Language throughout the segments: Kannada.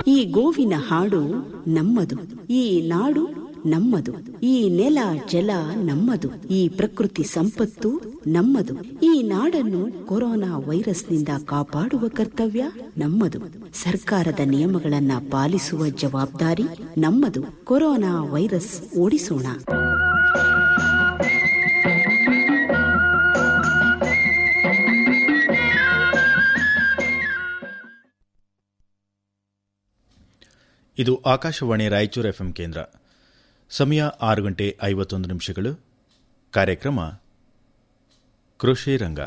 ಈ ಗೋವಿನ ಹಾಡು ನಮ್ಮದು ಈ ನಾಡು ನಮ್ಮದು ಈ ನೆಲ ಜಲ ನಮ್ಮದು ಈ ಪ್ರಕೃತಿ ಸಂಪತ್ತು ನಮ್ಮದು ಈ ನಾಡನ್ನು ಕೊರೋನಾ ವೈರಸ್ನಿಂದ ಕಾಪಾಡುವ ಕರ್ತವ್ಯ ನಮ್ಮದು ಸರ್ಕಾರದ ನಿಯಮಗಳನ್ನ ಪಾಲಿಸುವ ಜವಾಬ್ದಾರಿ ನಮ್ಮದು ಕೊರೋನಾ ವೈರಸ್ ಓಡಿಸೋಣ ಇದು ಆಕಾಶವಾಣಿ ರಾಯಚೂರು ಎಫ್ಎಂ ಕೇಂದ್ರ ಸಮಯ ಆರು ಗಂಟೆ ಐವತ್ತೊಂದು ನಿಮಿಷಗಳು ಕಾರ್ಯಕ್ರಮ ಕೃಷಿ ರಂಗ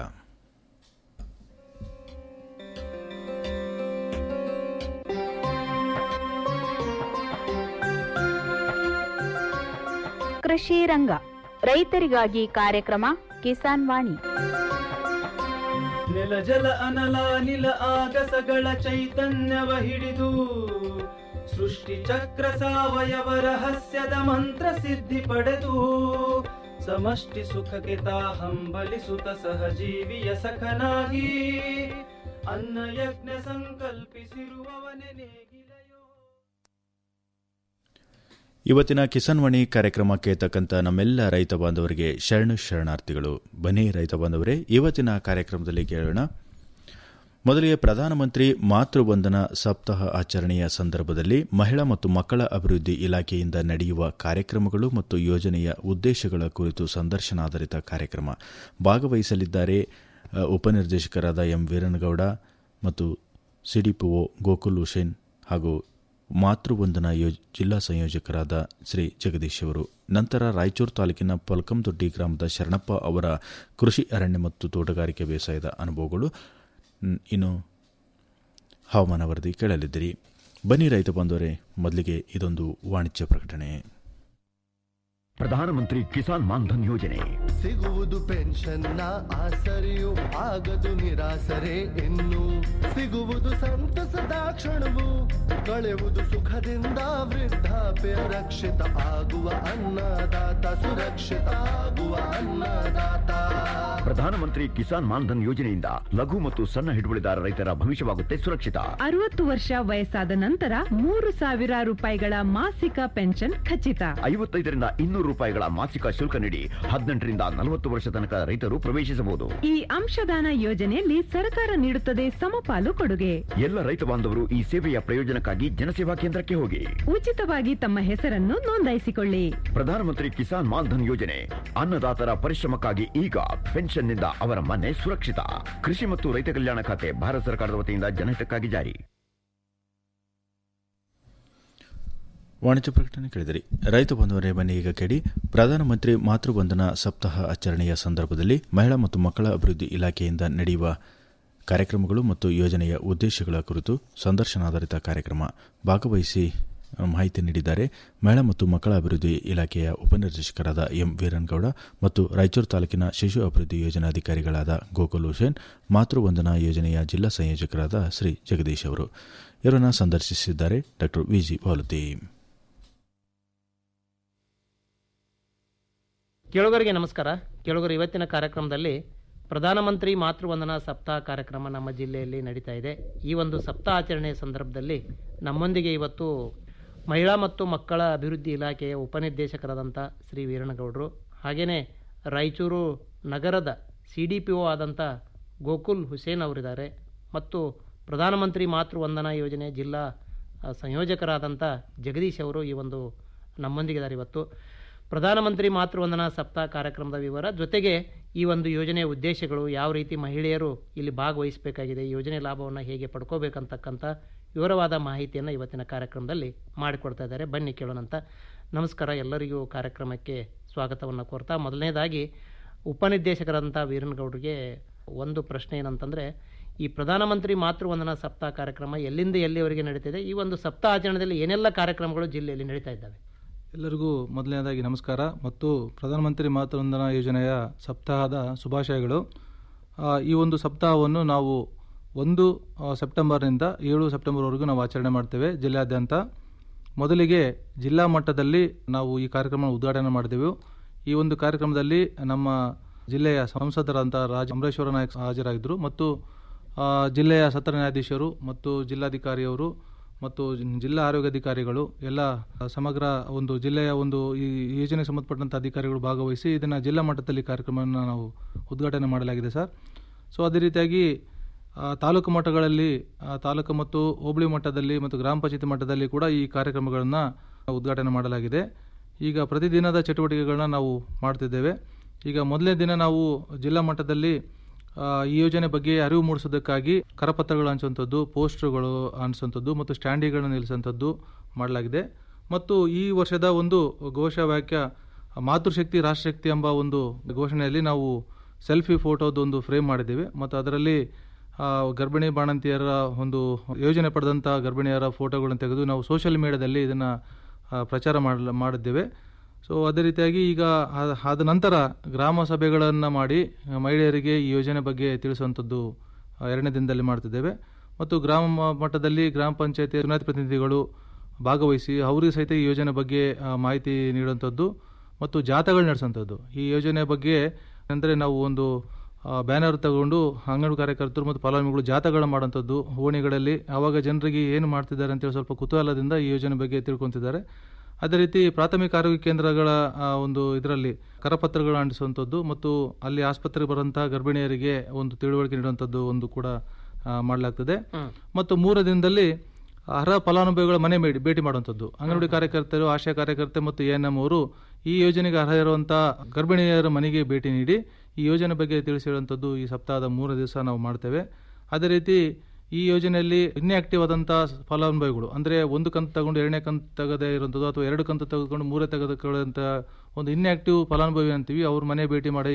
ಕೃಷಿ ರಂಗ ರೈತರಿಗಾಗಿ ಕಾರ್ಯಕ್ರಮ ಕಿಸಾನ್ ವಾಣಿ ನೆಲ ಜಲ ಅನಲ ನಿಲ ಆಗಸಗಳ ಚೈತನ್ಯವ ಹಿಡಿದು ಸೃಷ್ಟಿ ಚಕ್ರ ಸಾವಯವ ರಹಸ್ಯದ ಮಂತ್ರ ಸಿದ್ಧಿ ಪಡೆದು ಸಮಷ್ಟಿ ಸುಖಕ್ಕೆ ತಾ ಹಂಬಲಿಸುತ್ತ ಸಹಜೀವಿಯ ಸಖನಾಗಿ ಅನ್ನ ಯಜ್ಞ ಸಂಕಲ್ಪಿಸಿರುವವನೇ ನೇಗಿಲೆಯೋ ಇವತ್ತಿನ ಕಿಸಾನ್ ವಾಣಿ ಕಾರ್ಯಕ್ರಮ ಕೇಳ್ತಕ್ಕಂಥ ನಮ್ಮೆಲ್ಲ ರೈತ ಬಾಂಧವರಿಗೆ ಶರಣು ಶರಣಾರ್ಥಿಗಳು ಬನ್ನಿ ರೈತ ಬಾಂಧವರೇ ಇವತ್ತಿನ ಕಾರ್ಯಕ್ರಮದಲ್ಲಿ ಕೇಳೋಣ ಮೊದಲಿಗೆ ಪ್ರಧಾನಮಂತ್ರಿ ಮಾತೃವಂದನ ಸಪ್ತಾಹ ಆಚರಣೆಯ ಸಂದರ್ಭದಲ್ಲಿ ಮಹಿಳಾ ಮತ್ತು ಮಕ್ಕಳ ಅಭಿವೃದ್ಧಿ ಇಲಾಖೆಯಿಂದ ನಡೆಯುವ ಕಾರ್ಯಕ್ರಮಗಳು ಮತ್ತು ಯೋಜನೆಯ ಉದ್ದೇಶಗಳ ಕುರಿತು ಸಂದರ್ಶನಾಧಾರಿತ ಕಾರ್ಯಕ್ರಮ ಭಾಗವಹಿಸಲಿದ್ದಾರೆ ಅ, ಉಪನಿರ್ದೇಶಕರಾದ ಎಂ ವೀರನಗೌಡ ಮತ್ತು ಸಿಡಿಪಿಒ ಗೋಕುಲ್ ಹುಸೇನ್ ಹಾಗೂ ಮಾತೃವಂದನಾ ಯೋಜ್ ಜಿಲ್ಲಾ ಸಂಯೋಜಕರಾದ ಶ್ರೀ ಜಗದೀಶ್ ಅವರು ನಂತರ ರಾಯಚೂರು ತಾಲೂಕಿನ ಪಲ್ಕಂದೊಡ್ಡಿ ಗ್ರಾಮದ ಶರಣಪ್ಪ ಅವರ ಕೃಷಿ ಅರಣ್ಯ ಮತ್ತು ತೋಟಗಾರಿಕೆ ಬೇಸಾಯದ ಅನುಭವಗಳು ನ್- ಇನ್ನು ಹವಾಮಾನ ವರದಿ ಕೇಳಲಿದ್ದೀರಿ ಬನ್ನಿ ರೈತ ಬಂದವರೇ ಮೊದಲಿಗೆ ಇದೊಂದು ವಾಣಿಜ್ಯ ಪ್ರಕಟಣೆ ಪ್ರಧಾನಮಂತ್ರಿ ಕಿಸಾನ್ ಮಾನ್ಧನ್ ಯೋಜನೆ ಸಿಗುವುದು ಪೆನ್ಷನ್ನ ಆಸರೆಯು ಆಗದು ನಿರಾಸರೆ ಇನ್ನು ಸಿಗುವುದು ಸಂತಸದ ಕ್ಷಣವು ಕಳೆಯುವುದು ಸುಖದಿಂದ ವೃದ್ಧಾಪ್ಯ ರಕ್ಷಿತ ಆಗುವ ಅನ್ನದಾತ ಸುರಕ್ಷಿತ ಆಗುವ ಅನ್ನದಾತ ಪ್ರಧಾನಮಂತ್ರಿ ಕಿಸಾನ್ ಮಾನ್ಧನ್ ಯೋಜನೆಯಿಂದ ಲಘು ಮತ್ತು ಸಣ್ಣ ಹಿಡುವಳಿದಾರ ರೈತರ ಭವಿಷ್ಯವಾಗುತ್ತೆ ಸುರಕ್ಷಿತ ಅರವತ್ತು ವರ್ಷ ವಯಸ್ಸಾದ ನಂತರ ಮೂರು ಸಾವಿರ ರೂಪಾಯಿಗಳ ಮಾಸಿಕ ಪೆನ್ಷನ್ ಖಚಿತ ಐವತ್ತೈದರಿಂದ ಇನ್ನೂರು ರೂಪಾಯಿಗಳ ಮಾಸಿಕ ಶುಲ್ಕ ನೀಡಿ ಹದಿನೆಂಟರಿಂದ ನಲವತ್ತು ವರ್ಷ ತನಕ ರೈತರು ಪ್ರವೇಶಿಸಬಹುದು ಈ ಅಂಶದಾನ ಯೋಜನೆಯಲ್ಲಿ ಸರ್ಕಾರ ನೀಡುತ್ತದೆ ಸಮಪಾಲು ಕೊಡುಗೆ ಎಲ್ಲ ರೈತ ಬಾಂಧವರು ಈ ಸೇವೆಯ ಪ್ರಯೋಜನಕ್ಕಾಗಿ ಜನಸೇವಾ ಕೇಂದ್ರಕ್ಕೆ ಹೋಗಿ ಉಚಿತವಾಗಿ ತಮ್ಮ ಹೆಸರನ್ನು ನೋಂದಾಯಿಸಿಕೊಳ್ಳಿ ಪ್ರಧಾನಮಂತ್ರಿ ಕಿಸಾನ್ ಮಾನ್ಧನ್ ಯೋಜನೆ ಅನ್ನದಾತರ ಪರಿಶ್ರಮಕ್ಕಾಗಿ ಈಗ ಪೆನ್ಷನ್ನಿಂದ ಅವರ ಮನೆ ಸುರಕ್ಷಿತ ಕೃಷಿ ಮತ್ತು ರೈತ ಕಲ್ಯಾಣ ಖಾತೆ ಭಾರತ ಸರ್ಕಾರದ ವತಿಯಿಂದ ಜನಹಿತಕ್ಕಾಗಿ ಜಾರಿ ವಾಣಿಜ್ಯ ಪ್ರಕಟಣೆ ಕೇಳಿದಿರಿ ರೈತ ಬಂಧುವರೇ ಬನ್ನಿ ಈಗ ಕೇಳಿ ಪ್ರಧಾನಮಂತ್ರಿ ಮಾತೃವಂದನಾ ಸಪ್ತಾಹ ಆಚರಣೆಯ ಸಂದರ್ಭದಲ್ಲಿ ಮಹಿಳಾ ಮತ್ತು ಮಕ್ಕಳ ಅಭಿವೃದ್ಧಿ ಇಲಾಖೆಯಿಂದ ನಡೆಯುವ ಕಾರ್ಯಕ್ರಮಗಳು ಮತ್ತು ಯೋಜನೆಯ ಉದ್ದೇಶಗಳ ಕುರಿತು ಸಂದರ್ಶನಾಧಾರಿತ ಕಾರ್ಯಕ್ರಮ ಭಾಗವಹಿಸಿ ಅ, ಮಾಹಿತಿ ನೀಡಿದ್ದಾರೆ ಮಹಿಳಾ ಮತ್ತು ಮಕ್ಕಳ ಅಭಿವೃದ್ಧಿ ಇಲಾಖೆಯ ಉಪನಿರ್ದೇಶಕರಾದ ಎಂ ವೀರನ್ಗೌಡ ಮತ್ತು ರಾಯಚೂರು ತಾಲೂಕಿನ ಶಿಶು ಅಭಿವೃದ್ಧಿ ಯೋಜನಾಧಿಕಾರಿಗಳಾದ ಗೋಕುಲ್ ಹುಸೇನ್ ಮಾತೃವಂದನಾ ಯೋಜನೆಯ ಜಿಲ್ಲಾ ಸಂಯೋಜಕರಾದ ಶ್ರೀ ಜಗದೀಶ್ ಅವರು ಇವರನ್ನು ಸಂದರ್ಶಿಸಿದ್ದಾರೆ ಡಾ ವಿಜಿ ಬಾಲತಿ ಕೇಳುಗರಿಗೆ ನಮಸ್ಕಾರ ಕೇಳುಗರು ಇವತ್ತಿನ ಕಾರ್ಯಕ್ರಮದಲ್ಲಿ ಪ್ರಧಾನಮಂತ್ರಿ ಮಾತೃವಂದನಾ ಸಪ್ತಾಹ ಕಾರ್ಯಕ್ರಮ ನಮ್ಮ ಜಿಲ್ಲೆಯಲ್ಲಿ ನಡೀತಾ ಇದೆ ಈ ಒಂದು ಸಪ್ತಾಹ ಆಚರಣೆಯ ಸಂದರ್ಭದಲ್ಲಿ ನಮ್ಮೊಂದಿಗೆ ಇವತ್ತು ಮಹಿಳಾ ಮತ್ತು ಮಕ್ಕಳ ಅಭಿವೃದ್ಧಿ ಇಲಾಖೆಯ ಉಪನಿರ್ದೇಶಕರಾದಂಥ ಶ್ರೀ ವೀರಣ್ಣಗೌಡರು ಹಾಗೆಯೇ ರಾಯಚೂರು ನಗರದ ಸಿ ಡಿ ಪಿ ಒ ಆದಂಥ ಗೋಕುಲ್ ಹುಸೇನ್ ಅವರಿದ್ದಾರೆ ಮತ್ತು ಪ್ರಧಾನಮಂತ್ರಿ ಮಾತೃವಂದನಾ ಯೋಜನೆ ಜಿಲ್ಲಾ ಆ, ಸಂಯೋಜಕರಾದಂಥ ಜಗದೀಶ್ ಅವರು ಈ ಒಂದು ನಮ್ಮೊಂದಿಗಿದ್ದಾರೆ ಇವತ್ತು ಪ್ರಧಾನಮಂತ್ರಿ ಮಾತೃವಂದನಾ ಸಪ್ತಾಹ ಕಾರ್ಯಕ್ರಮದ ವಿವರ ಜೊತೆಗೆ ಈ ಒಂದು ಯೋಜನೆಯ ಉದ್ದೇಶಗಳು ಯಾವ ರೀತಿ ಮಹಿಳೆಯರು ಇಲ್ಲಿ ಭಾಗವಹಿಸಬೇಕಾಗಿದೆ ಈ ಯೋಜನೆ ಲಾಭವನ್ನು ಹೇಗೆ ಪಡ್ಕೋಬೇಕಂತಕ್ಕಂಥ ವಿವರವಾದ ಮಾಹಿತಿಯನ್ನು ಇವತ್ತಿನ ಕಾರ್ಯಕ್ರಮದಲ್ಲಿ ಮಾಡಿಕೊಡ್ತಾ ಇದ್ದಾರೆ ಬನ್ನಿ ಕೇಳೋಣಂತ ನಮಸ್ಕಾರ ಎಲ್ಲರಿಗೂ ಕಾರ್ಯಕ್ರಮಕ್ಕೆ ಸ್ವಾಗತವನ್ನು ಕೋರ್ತಾ ಮೊದಲನೇದಾಗಿ ಉಪನಿರ್ದೇಶಕರಾದಂಥ ವೀರನಗೌಡರಿಗೆ ಒಂದು ಪ್ರಶ್ನೆ ಏನಂತಂದರೆ ಈ ಪ್ರಧಾನಮಂತ್ರಿ ಮಾತೃವಂದನಾ ಸಪ್ತಾಹ ಕಾರ್ಯಕ್ರಮ ಎಲ್ಲಿಂದ ಎಲ್ಲಿವರೆಗೆ ನಡೀತಿದೆ ಈ ಒಂದು ಸಪ್ತಾಹ ಆಚರಣೆಯಲ್ಲಿ ಏನೆಲ್ಲ ಕಾರ್ಯಕ್ರಮಗಳು ಜಿಲ್ಲೆಯಲ್ಲಿ ನಡೀತಾ ಇದ್ದಾವೆ ಎಲ್ಲರಿಗೂ ಮೊದಲನೇದಾಗಿ ನಮಸ್ಕಾರ ಮತ್ತು ಪ್ರಧಾನಮಂತ್ರಿ ಮಾತೃವಂದನಾ ಯೋಜನೆಯ ಸಪ್ತಾಹದ ಶುಭಾಶಯಗಳು ಆ, ಈ ಒಂದು ಸಪ್ತಾಹವನ್ನು ನಾವು ಒಂದು ಆ, ಸೆಪ್ಟೆಂಬರ್ನಿಂದ ಏಳು ಸೆಪ್ಟೆಂಬರ್ವರೆಗೂ ನಾವು ಆಚರಣೆ ಮಾಡ್ತೇವೆ ಜಿಲ್ಲೆಯಾದ್ಯಂತ ಮೊದಲಿಗೆ ಜಿಲ್ಲಾ ಮಟ್ಟದಲ್ಲಿ ನಾವು ಈ ಕಾರ್ಯಕ್ರಮ ಉದ್ಘಾಟನೆ ಮಾಡಿದೆವು ಈ ಒಂದು ಕಾರ್ಯಕ್ರಮದಲ್ಲಿ ನಮ್ಮ ಜಿಲ್ಲೆಯ ಸಂಸದರಾದಂಥ ರಾಜ ಅಮರೇಶ್ವರ ನಾಯಕ್ ಹಾಜರಾಗಿದ್ದರು ಮತ್ತು ಆ, ಜಿಲ್ಲೆಯ ಸತ್ರ ನ್ಯಾಯಾಧೀಶರು ಮತ್ತು ಜಿಲ್ಲಾಧಿಕಾರಿಯವರು ಮತ್ತು ಜಿಲ್ಲಾ ಆರೋಗ್ಯಾಧಿಕಾರಿಗಳು ಎಲ್ಲ ಸಮಗ್ರ ಒಂದು ಜಿಲ್ಲೆಯ ಒಂದು ಈ ಯೋಜನೆಗೆ ಸಂಬಂಧಪಟ್ಟಂಥ ಅಧಿಕಾರಿಗಳು ಭಾಗವಹಿಸಿ ಇದನ್ನು ಜಿಲ್ಲಾ ಮಟ್ಟದಲ್ಲಿ ಕಾರ್ಯಕ್ರಮವನ್ನು ನಾವು ಉದ್ಘಾಟನೆ ಮಾಡಲಾಗಿದೆ ಸರ್ ಸೊ ಅದೇ ರೀತಿಯಾಗಿ ಆ, ತಾಲೂಕು ಮಟ್ಟಗಳಲ್ಲಿ ಆ, ತಾಲೂಕು ಮತ್ತು ಹೋಬಳಿ ಮಟ್ಟದಲ್ಲಿ ಮತ್ತು ಗ್ರಾಮ ಪಂಚಾಯತಿ ಮಟ್ಟದಲ್ಲಿ ಕೂಡ ಈ ಕಾರ್ಯಕ್ರಮಗಳನ್ನು ಉದ್ಘಾಟನೆ ಮಾಡಲಾಗಿದೆ ಈಗ ಪ್ರತಿದಿನದ ಚಟುವಟಿಕೆಗಳನ್ನ ನಾವು ಮಾಡ್ತಿದ್ದೇವೆ ಈಗ ಮೊದಲನೇ ದಿನ ನಾವು ಜಿಲ್ಲಾ ಮಟ್ಟದಲ್ಲಿ ಆ, ಈ ಯೋಜನೆ ಬಗ್ಗೆ ಅರಿವು ಮೂಡಿಸೋದಕ್ಕಾಗಿ ಕರಪತ್ರಗಳು ಹಂಚುವಂಥದ್ದು ಪೋಸ್ಟರ್ಗಳು ಹಂಚುವಂಥದ್ದು ಮತ್ತು ಸ್ಟ್ಯಾಂಡಿಗಳನ್ನು ನಿಲ್ಲಿಸುವಂಥದ್ದು ಮಾಡಲಾಗಿದೆ ಮತ್ತು ಈ ವರ್ಷದ ಒಂದು ಘೋಷವಾಕ್ಯ ಮಾತೃಶಕ್ತಿ ರಾಷ್ಟ್ರಶಕ್ತಿ ಎಂಬ ಒಂದು ಘೋಷಣೆಯಲ್ಲಿ ನಾವು ಸೆಲ್ಫಿ ಫೋಟೋದು ಒಂದು ಫ್ರೇಮ್ ಮಾಡಿದ್ದೇವೆ ಮತ್ತು ಅದರಲ್ಲಿ ಆ, ಗರ್ಭಿಣಿ ಬಾಣಂತಿಯರ ಒಂದು ಯೋಜನೆ ಪಡೆದಂಥ ಗರ್ಭಿಣಿಯರ ಫೋಟೋಗಳನ್ನು ತೆಗೆದು ನಾವು ಸೋಷಿಯಲ್ ಮೀಡಿಯಾದಲ್ಲಿ ಇದನ್ನು ಪ್ರಚಾರ ಮಾಡಲ ಮಾಡಿದ್ದೇವೆ ಸೊ ಅದೇ ರೀತಿಯಾಗಿ ಈಗ ಆ- ಆದ ನಂತರ ಗ್ರಾಮ ಸಭೆಗಳನ್ನು ಮಾಡಿ ಆ, ಮಹಿಳೆಯರಿಗೆ ಈ ಯೋಜನೆ ಬಗ್ಗೆ ತಿಳಿಸುವಂಥದ್ದು ಆ, ಎರಡನೇ ದಿನದಲ್ಲಿ ಮಾಡ್ತಿದ್ದೇವೆ ಮತ್ತು ಗ್ರಾಮ ಮ- ಮಟ್ಟದಲ್ಲಿ ಗ್ರಾಮ ಪಂಚಾಯತಿ ಚುನಾಯಿತ ಪ್ರತಿನಿಧಿಗಳು ಭಾಗವಹಿಸಿ ಅವರಿಗೆ ಸಹಿತ ಈ ಯೋಜನೆ ಬಗ್ಗೆ ಆ, ಮಾಹಿತಿ ನೀಡುವಂಥದ್ದು ಮತ್ತು ಜಾಥಾಗಳು ನಡೆಸುವಂಥದ್ದು ಈ ಯೋಜನೆ ಬಗ್ಗೆ ಅಂದರೆ ನಾವು ಒಂದು ಬ್ಯಾನರ್ ತಗೊಂಡು ಅಂಗನವಾಡಿ ಕಾರ್ಯಕರ್ತರು ಮತ್ತು ಫಲಾನುಭವಿಗಳು ಜಾಥಾಗಳು ಮಾಡುವಂಥದ್ದು ಓಣಿಗಳಲ್ಲಿ ಆವಾಗ ಜನರಿಗೆ ಏನು ಮಾಡ್ತಿದ್ದಾರೆ ಅಂತೇಳಿ ಸ್ವಲ್ಪ ಕುತೂಹಲದಿಂದ ಈ ಯೋಜನೆ ಬಗ್ಗೆ ತಿಳ್ಕೊತಿದ್ದಾರೆ ಅದೇ ರೀತಿ ಪ್ರಾಥಮಿಕ ಆರೋಗ್ಯ ಕೇಂದ್ರಗಳ ಆ, ಒಂದು ಇದರಲ್ಲಿ ಕರಪತ್ರಗಳು ಅಂಟಿಸುವಂಥದ್ದು ಮತ್ತು ಅಲ್ಲಿ ಆಸ್ಪತ್ರೆಗೆ ಬರುವಂತಹ ಗರ್ಭಿಣಿಯರಿಗೆ ಒಂದು ತಿಳುವಳಿಕೆ ನೀಡುವಂಥದ್ದು ಒಂದು ಕೂಡ ಆ, ಮಾಡಲಾಗ್ತದೆ ಮತ್ತು ಮೂರು ದಿನದಲ್ಲಿ ಅರ್ಹ ಫಲಾನುಭವಿಗಳ ಮನೆ ಮೇಡಿ ಭೇಟಿ ಮಾಡುವಂಥದ್ದು ಅಂಗನವಾಡಿ ಕಾರ್ಯಕರ್ತರು ಆಶಾ ಕಾರ್ಯಕರ್ತೆ ಮತ್ತು ಎ ಎನ್ ಎಂ ಅವರು ಈ ಯೋಜನೆಗೆ ಅರ್ಹ ಇರುವಂತಹ ಗರ್ಭಿಣಿಯರ ಮನೆಗೆ ಭೇಟಿ ನೀಡಿ ಈ ಯೋಜನೆ ಬಗ್ಗೆ ತಿಳಿಸಿರುವಂಥದ್ದು ಈ ಸಪ್ತಾಹದ ಮೂರು ದಿವಸ ನಾವು ಮಾಡ್ತೇವೆ ಅದೇ ರೀತಿ ಈ ಯೋಜನೆಯಲ್ಲಿ ಇನ್ಆಕ್ಟಿವ್ ಆದಂಥ ಫಲಾನುಭವಿಗಳು ಅಂದರೆ ಒಂದು ಕಂತು ತಗೊಂಡು ಎರಡನೇ ಕಂತು ತೆಗದೇ ಇರುವಂಥದ್ದು ಅಥವಾ ಎರಡು ಕಂತು ತೆಗೆದುಕೊಂಡು ಮೂರೇ ತೆಗೆದುಕೊಳ್ಳುವಂಥ ಒಂದು ಇನ್ಆಕ್ಟಿವ್ ಫಲಾನುಭವಿ ಅಂತೀವಿ ಅವ್ರ ಮನೆ ಭೇಟಿ ಮಾಡಿ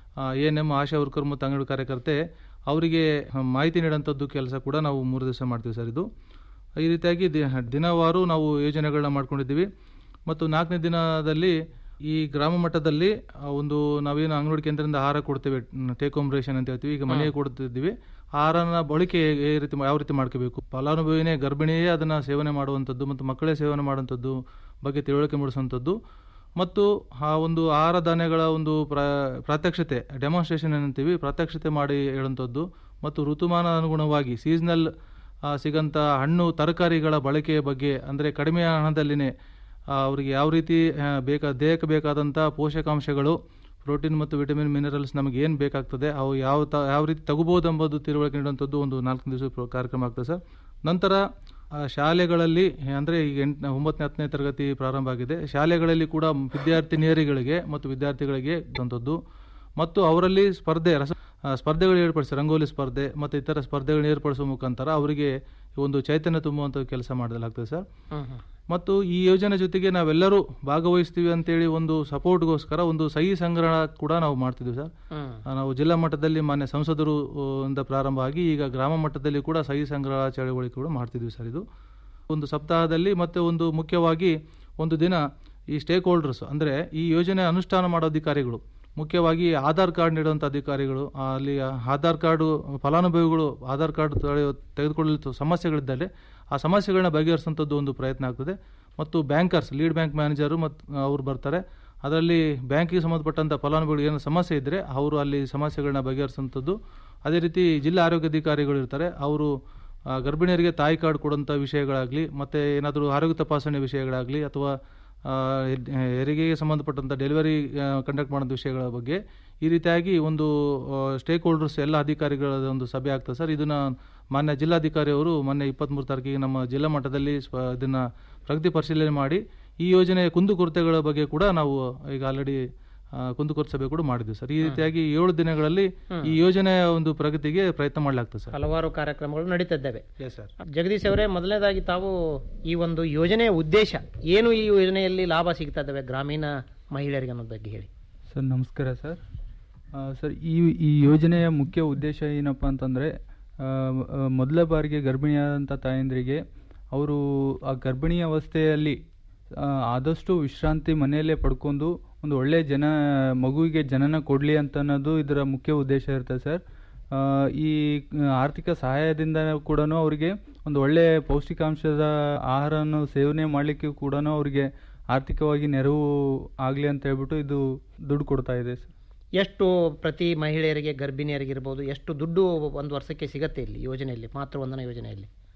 A N M Asha worker ಮತ್ತು ಅಂಗನವಾಡಿ ಕಾರ್ಯಕರ್ತೆ ಅವರಿಗೆ ಮಾಹಿತಿ ನೀಡುವಂಥದ್ದು ಕೆಲಸ ಕೂಡ ನಾವು ಮೂರು ದಿವಸ ಮಾಡ್ತೀವಿ ಸರ್ ಇದು ಈ ರೀತಿಯಾಗಿ ದಿ- ದಿನವಾರು ನಾವು ಯೋಜನೆಗಳನ್ನ ಮಾಡ್ಕೊಂಡಿದ್ದೀವಿ ಮತ್ತು ನಾಲ್ಕನೇ ದಿನದಲ್ಲಿ ಈ ಗ್ರಾಮ ಮಟ್ಟದಲ್ಲಿ ಆ, ಒಂದು ನಾವೇನು ಅಂಗನವಾಡಿ ಕೇಂದ್ರದಿಂದ ಆಹಾರ ಕೊಡ್ತೇವೆ ಟೇಕ್ ಹೋಮ್ ರೇಷನ್ ಅಂತ ಹೇಳ್ತೀವಿ ಈಗ ಮನೆಗೆ ಕೊಡ್ತಿದ್ದೀವಿ ಆಹಾರನ ಬಳಕೆ ಹೇಗೆ- ಯಾವ ರೀತಿ ಯಾವ ರೀತಿ ಮಾಡ್ಕೋಬೇಕು ಫಲಾನುಭವಿನೇ ಗರ್ಭಿಣಿಯೇ ಅದನ್ನು ಸೇವನೆ ಮಾಡುವಂಥದ್ದು ಮತ್ತು ಮಕ್ಕಳೇ ಸೇವನೆ ಮಾಡುವಂಥದ್ದು ಬಗ್ಗೆ ತಿಳುವಳಿಕೆ ಮೂಡಿಸುವಂಥದ್ದು ಮತ್ತು ಆ ಒಂದು ಆಹಾರ ಧಾನ್ಯಗಳ ಒಂದು ಪ್ರ ಪ್ರಾತ್ಯಕ್ಷತೆ ಡೆಮಾನ್ಸ್ಟ್ರೇಷನ್ ಏನಂತೀವಿ ಪ್ರಾತ್ಯಕ್ಷತೆ ಮಾಡಿ ಹೇಳುವಂಥದ್ದು ಮತ್ತು ಋತುಮಾನ ಅನುಗುಣವಾಗಿ ಸೀಸನಲ್ ಸಿಗಂಥ ಹಣ್ಣು ತರಕಾರಿಗಳ ಬಳಕೆಯ ಬಗ್ಗೆ ಅಂದರೆ ಕಡಿಮೆ ಹಣದಲ್ಲಿನೇ ಆ, ಅವರಿಗೆ ಯಾವ ರೀತಿ ಆ, ಬೇಕಾ ದೇಹಕ್ಕೆ ಬೇಕಾದಂಥ ಪೋಷಕಾಂಶಗಳು ಪ್ರೋಟೀನ್ ಮತ್ತು ವಿಟಮಿನ್ ಮಿನರಲ್ಸ್ ನಮಗೆ ಏನು ಬೇಕಾಗ್ತದೆ ಅವು ಯಾವ ತ ಯಾವ ರೀತಿ ತಗೋಬೋದು ಎಂಬುದು ತಿಳುವಳಿಕೆ ನೀಡುವಂಥದ್ದು ಒಂದು ನಾಲ್ಕು ದಿವಸ ಪ್ರ- ಕಾರ್ಯಕ್ರಮ ಆಗ್ತದೆ ಸರ್ ನಂತರ ಆ, ಶಾಲೆಗಳಲ್ಲಿ ಅಂದರೆ ಈಗ ಎಂಟನೇ ಒಂಬತ್ತನೇ ಹತ್ತನೇ ತರಗತಿ ಪ್ರಾರಂಭ ಆಗಿದೆ ಶಾಲೆಗಳಲ್ಲಿ ಕೂಡ ವಿದ್ಯಾರ್ಥಿನಿಯರಿಗಳಿಗೆ ಮತ್ತು ವಿದ್ಯಾರ್ಥಿಗಳಿಗೆ ಅಂಥದ್ದು ಮತ್ತು ಅವರಲ್ಲಿ ಸ್ಪರ್ಧೆ ರಸ ಆ, ಸ್ಪರ್ಧೆಗಳು ಏರ್ಪಡಿಸಿ ರಂಗೋಲಿ ಸ್ಪರ್ಧೆ ಮತ್ತು ಇತರ ಸ್ಪರ್ಧೆಗಳನ್ನು ಏರ್ಪಡಿಸುವ ಮುಖಾಂತರ ಅವರಿಗೆ ಒಂದು ಚೈತನ್ಯ ತುಂಬುವಂಥ ಕೆಲಸ ಮಾಡಲಾಗ್ತದೆ ಸರ್ ಮತ್ತು ಈ ಯೋಜನೆ ಜೊತೆಗೆ ನಾವೆಲ್ಲರೂ ಭಾಗವಹಿಸ್ತೀವಿ ಅಂತೇಳಿ ಒಂದು ಸಪೋರ್ಟ್ಗೋಸ್ಕರ ಒಂದು ಸಹಿ ಸಂಗ್ರಹ ಕೂಡ ನಾವು ಮಾಡ್ತಿದ್ವಿ ಸರ್ ಆ, ನಾವು ಜಿಲ್ಲಾ ಮಟ್ಟದಲ್ಲಿ ಮಾನ್ಯ ಸಂಸದರು ಆ, ಇಂದ ಪ್ರಾರಂಭ ಆಗಿ ಈಗ ಗ್ರಾಮ ಮಟ್ಟದಲ್ಲಿ ಕೂಡ ಸಹಿ ಸಂಗ್ರಹ ಚಳವಳಿ ಕೂಡ ಮಾಡ್ತಿದ್ವಿ ಸರ್ ಇದು ಒಂದು ಸಪ್ತಾಹದಲ್ಲಿ ಮತ್ತೆ ಒಂದು ಮುಖ್ಯವಾಗಿ ಒಂದು ದಿನ ಈ ಸ್ಟೇಕ್ ಹೋಲ್ಡರ್ಸ್ ಅಂದರೆ ಈ ಯೋಜನೆ ಅನುಷ್ಠಾನ ಮಾಡೋ ಅಧಿಕಾರಿಗಳು ಮುಖ್ಯವಾಗಿ ಆಧಾರ್ ಕಾರ್ಡ್ ನೀಡುವಂಥ ಅಧಿಕಾರಿಗಳು ಆ, ಅಲ್ಲಿ ಆಧಾರ್ ಕಾರ್ಡು ಫಲಾನುಭವಿಗಳು ಆಧಾರ್ ಕಾರ್ಡ್ ತಳೆಯೋ- ತೆಗೆದುಕೊಳ್ಳಲು ಸಮಸ್ಯೆಗಳಿದ್ದಲ್ಲಿ ಆ ಸಮಸ್ಯೆಗಳನ್ನ ಬಗೆಹರಿಸುವಂಥದ್ದು ಒಂದು ಪ್ರಯತ್ನ ಆಗ್ತದೆ ಮತ್ತು ಬ್ಯಾಂಕರ್ಸ್ ಲೀಡ್ ಬ್ಯಾಂಕ್ ಮ್ಯಾನೇಜರು ಮತ್ತು ಅವರು ಬರ್ತಾರೆ ಅದರಲ್ಲಿ ಬ್ಯಾಂಕಿಗೆ ಸಂಬಂಧಪಟ್ಟಂಥ ಫಲಾನುಭವಿಗಳಿಗೆ ಏನು ಸಮಸ್ಯೆ ಇದ್ದರೆ ಅವರು ಅಲ್ಲಿ ಸಮಸ್ಯೆಗಳನ್ನ ಬಗೆಹರಿಸುವಂಥದ್ದು ಅದೇ ರೀತಿ ಜಿಲ್ಲಾ ಆರೋಗ್ಯ ಅಧಿಕಾರಿಗಳು ಇರ್ತಾರೆ ಅವರು ಆ, ಗರ್ಭಿಣಿಯರಿಗೆ ತಾಯಿ ಕಾರ್ಡ್ ಕೊಡುವಂಥ ವಿಷಯಗಳಾಗಲಿ ಮತ್ತು ಏನಾದರೂ ಆರೋಗ್ಯ ತಪಾಸಣೆ ವಿಷಯಗಳಾಗಲಿ ಅಥವಾ ಆ, ಹೆಡ್- ಹೆರಿಗೆಗೆ ಸಂಬಂಧಪಟ್ಟಂಥ ಡೆಲಿವರಿ ಕಂಡಕ್ಟ್ ಮಾಡೋಂಥ ವಿಷಯಗಳ ಬಗ್ಗೆ ಈ ರೀತಿಯಾಗಿ ಒಂದು ಸ್ಟೇಕ್ ಹೋಲ್ಡರ್ಸ್ ಎಲ್ಲ ಅಧಿಕಾರಿಗಳ ಒಂದು ಸಭೆ ಆಗ್ತದೆ ಸರ್ ಇದನ್ನು ಮಾನ್ಯ ಜಿಲ್ಲಾಧಿಕಾರಿ ಅವರು ಮೊನ್ನೆ ಇಪ್ಪತ್ತ್ಮೂರು ತಾರೀಕಿಗೆ ನಮ್ಮ ಜಿಲ್ಲಾ ಮಟ್ಟದಲ್ಲಿ ಸ್ವ ಇದನ್ನು ಪ್ರಗತಿ ಪರಿಶೀಲನೆ ಮಾಡಿ ಈ ಯೋಜನೆಯ ಕುಂದುಕೊರತೆಗಳ ಬಗ್ಗೆ ಕೂಡ ನಾವು ಈಗ ಆಲ್ರೆಡಿ ಕುಂದುಕೊರತೆ ಸಭೆ ಕೂಡ ಮಾಡಿದ್ವಿ ಸರ್ ಈ ರೀತಿಯಾಗಿ ಏಳು ದಿನಗಳಲ್ಲಿ ಈ ಯೋಜನೆಯ ಒಂದು ಪ್ರಗತಿಗೆ ಪ್ರಯತ್ನ ಮಾಡಲಾಗ್ತದೆ ಸರ್ ಹಲವಾರು ಕಾರ್ಯಕ್ರಮಗಳು ನಡೀತಿದ್ದಾವೆ ಎಸ್ ಸರ್ ಜಗದೀಶ್ ಅವರೇ ಮೊದಲನೇದಾಗಿ ತಾವು ಈ ಒಂದು ಯೋಜನೆಯ ಉದ್ದೇಶ ಏನು ಈ ಯೋಜನೆಯಲ್ಲಿ ಲಾಭ ಸಿಗ್ತಾ ಇದ್ದಾವೆ ಗ್ರಾಮೀಣ ಮಹಿಳೆಯರಿಗೆ ಅನ್ನೋದ್ ಬಗ್ಗೆ ಹೇಳಿ ಸರ್ ನಮಸ್ಕಾರ ಸರ್ ಆ, ಸರ್ ಈ ಈ ಯೋಜನೆಯ ಮುಖ್ಯ ಉದ್ದೇಶ ಏನಪ್ಪ ಅಂತಂದರೆ ಮೊದಲ ಬಾರಿಗೆ ಗರ್ಭಿಣಿಯಾದಂಥ ತಾಯಂದಿರಿಗೆ ಅವರು ಆ ಗರ್ಭಿಣಿ ಅವಸ್ಥೆಯಲ್ಲಿ ಆ, ಆದಷ್ಟು ವಿಶ್ರಾಂತಿ ಮನೆಯಲ್ಲೇ ಪಡ್ಕೊಂಡು ಒಂದು ಒಳ್ಳೆಯ ಜನ ಮಗುವಿಗೆ ಜನನ ಕೊಡಲಿ ಅಂತ ಅನ್ನೋದು ಇದರ ಮುಖ್ಯ ಉದ್ದೇಶ ಇರ್ತದೆ ಸರ್ ಆ, ಈ ಆರ್ಥಿಕ ಸಹಾಯದಿಂದ ಕೂಡ ಅವರಿಗೆ ಒಂದು ಒಳ್ಳೆಯ ಪೌಷ್ಟಿಕಾಂಶದ ಆಹಾರವನ್ನು ಸೇವನೆ ಮಾಡಲಿಕ್ಕೆ ಕೂಡ ಅವರಿಗೆ ಆರ್ಥಿಕವಾಗಿ ನೆರವು ಆಗಲಿ ಅಂತ ಹೇಳ್ಬಿಟ್ಟು ಇದು ದುಡ್ಡು ಕೊಡ್ತಾ ಇದೆ ಸರ್ ಎಷ್ಟು ಪ್ರತಿ ಮಹಿಳೆಯರಿಗೆ ಗರ್ಭಿಣಿಯರಿಗೆ ಇರ್ಬೋದು ಎಷ್ಟು ದುಡ್ಡು ಒಂದು ವರ್ಷಕ್ಕೆ ಸಿಗತ್ತೆ ಇಲ್ಲಿ ಯೋಜನೆಯಲ್ಲಿ ಮಾತೃವಂದನಾ ಯೋಜನೆಯಲ್ಲಿ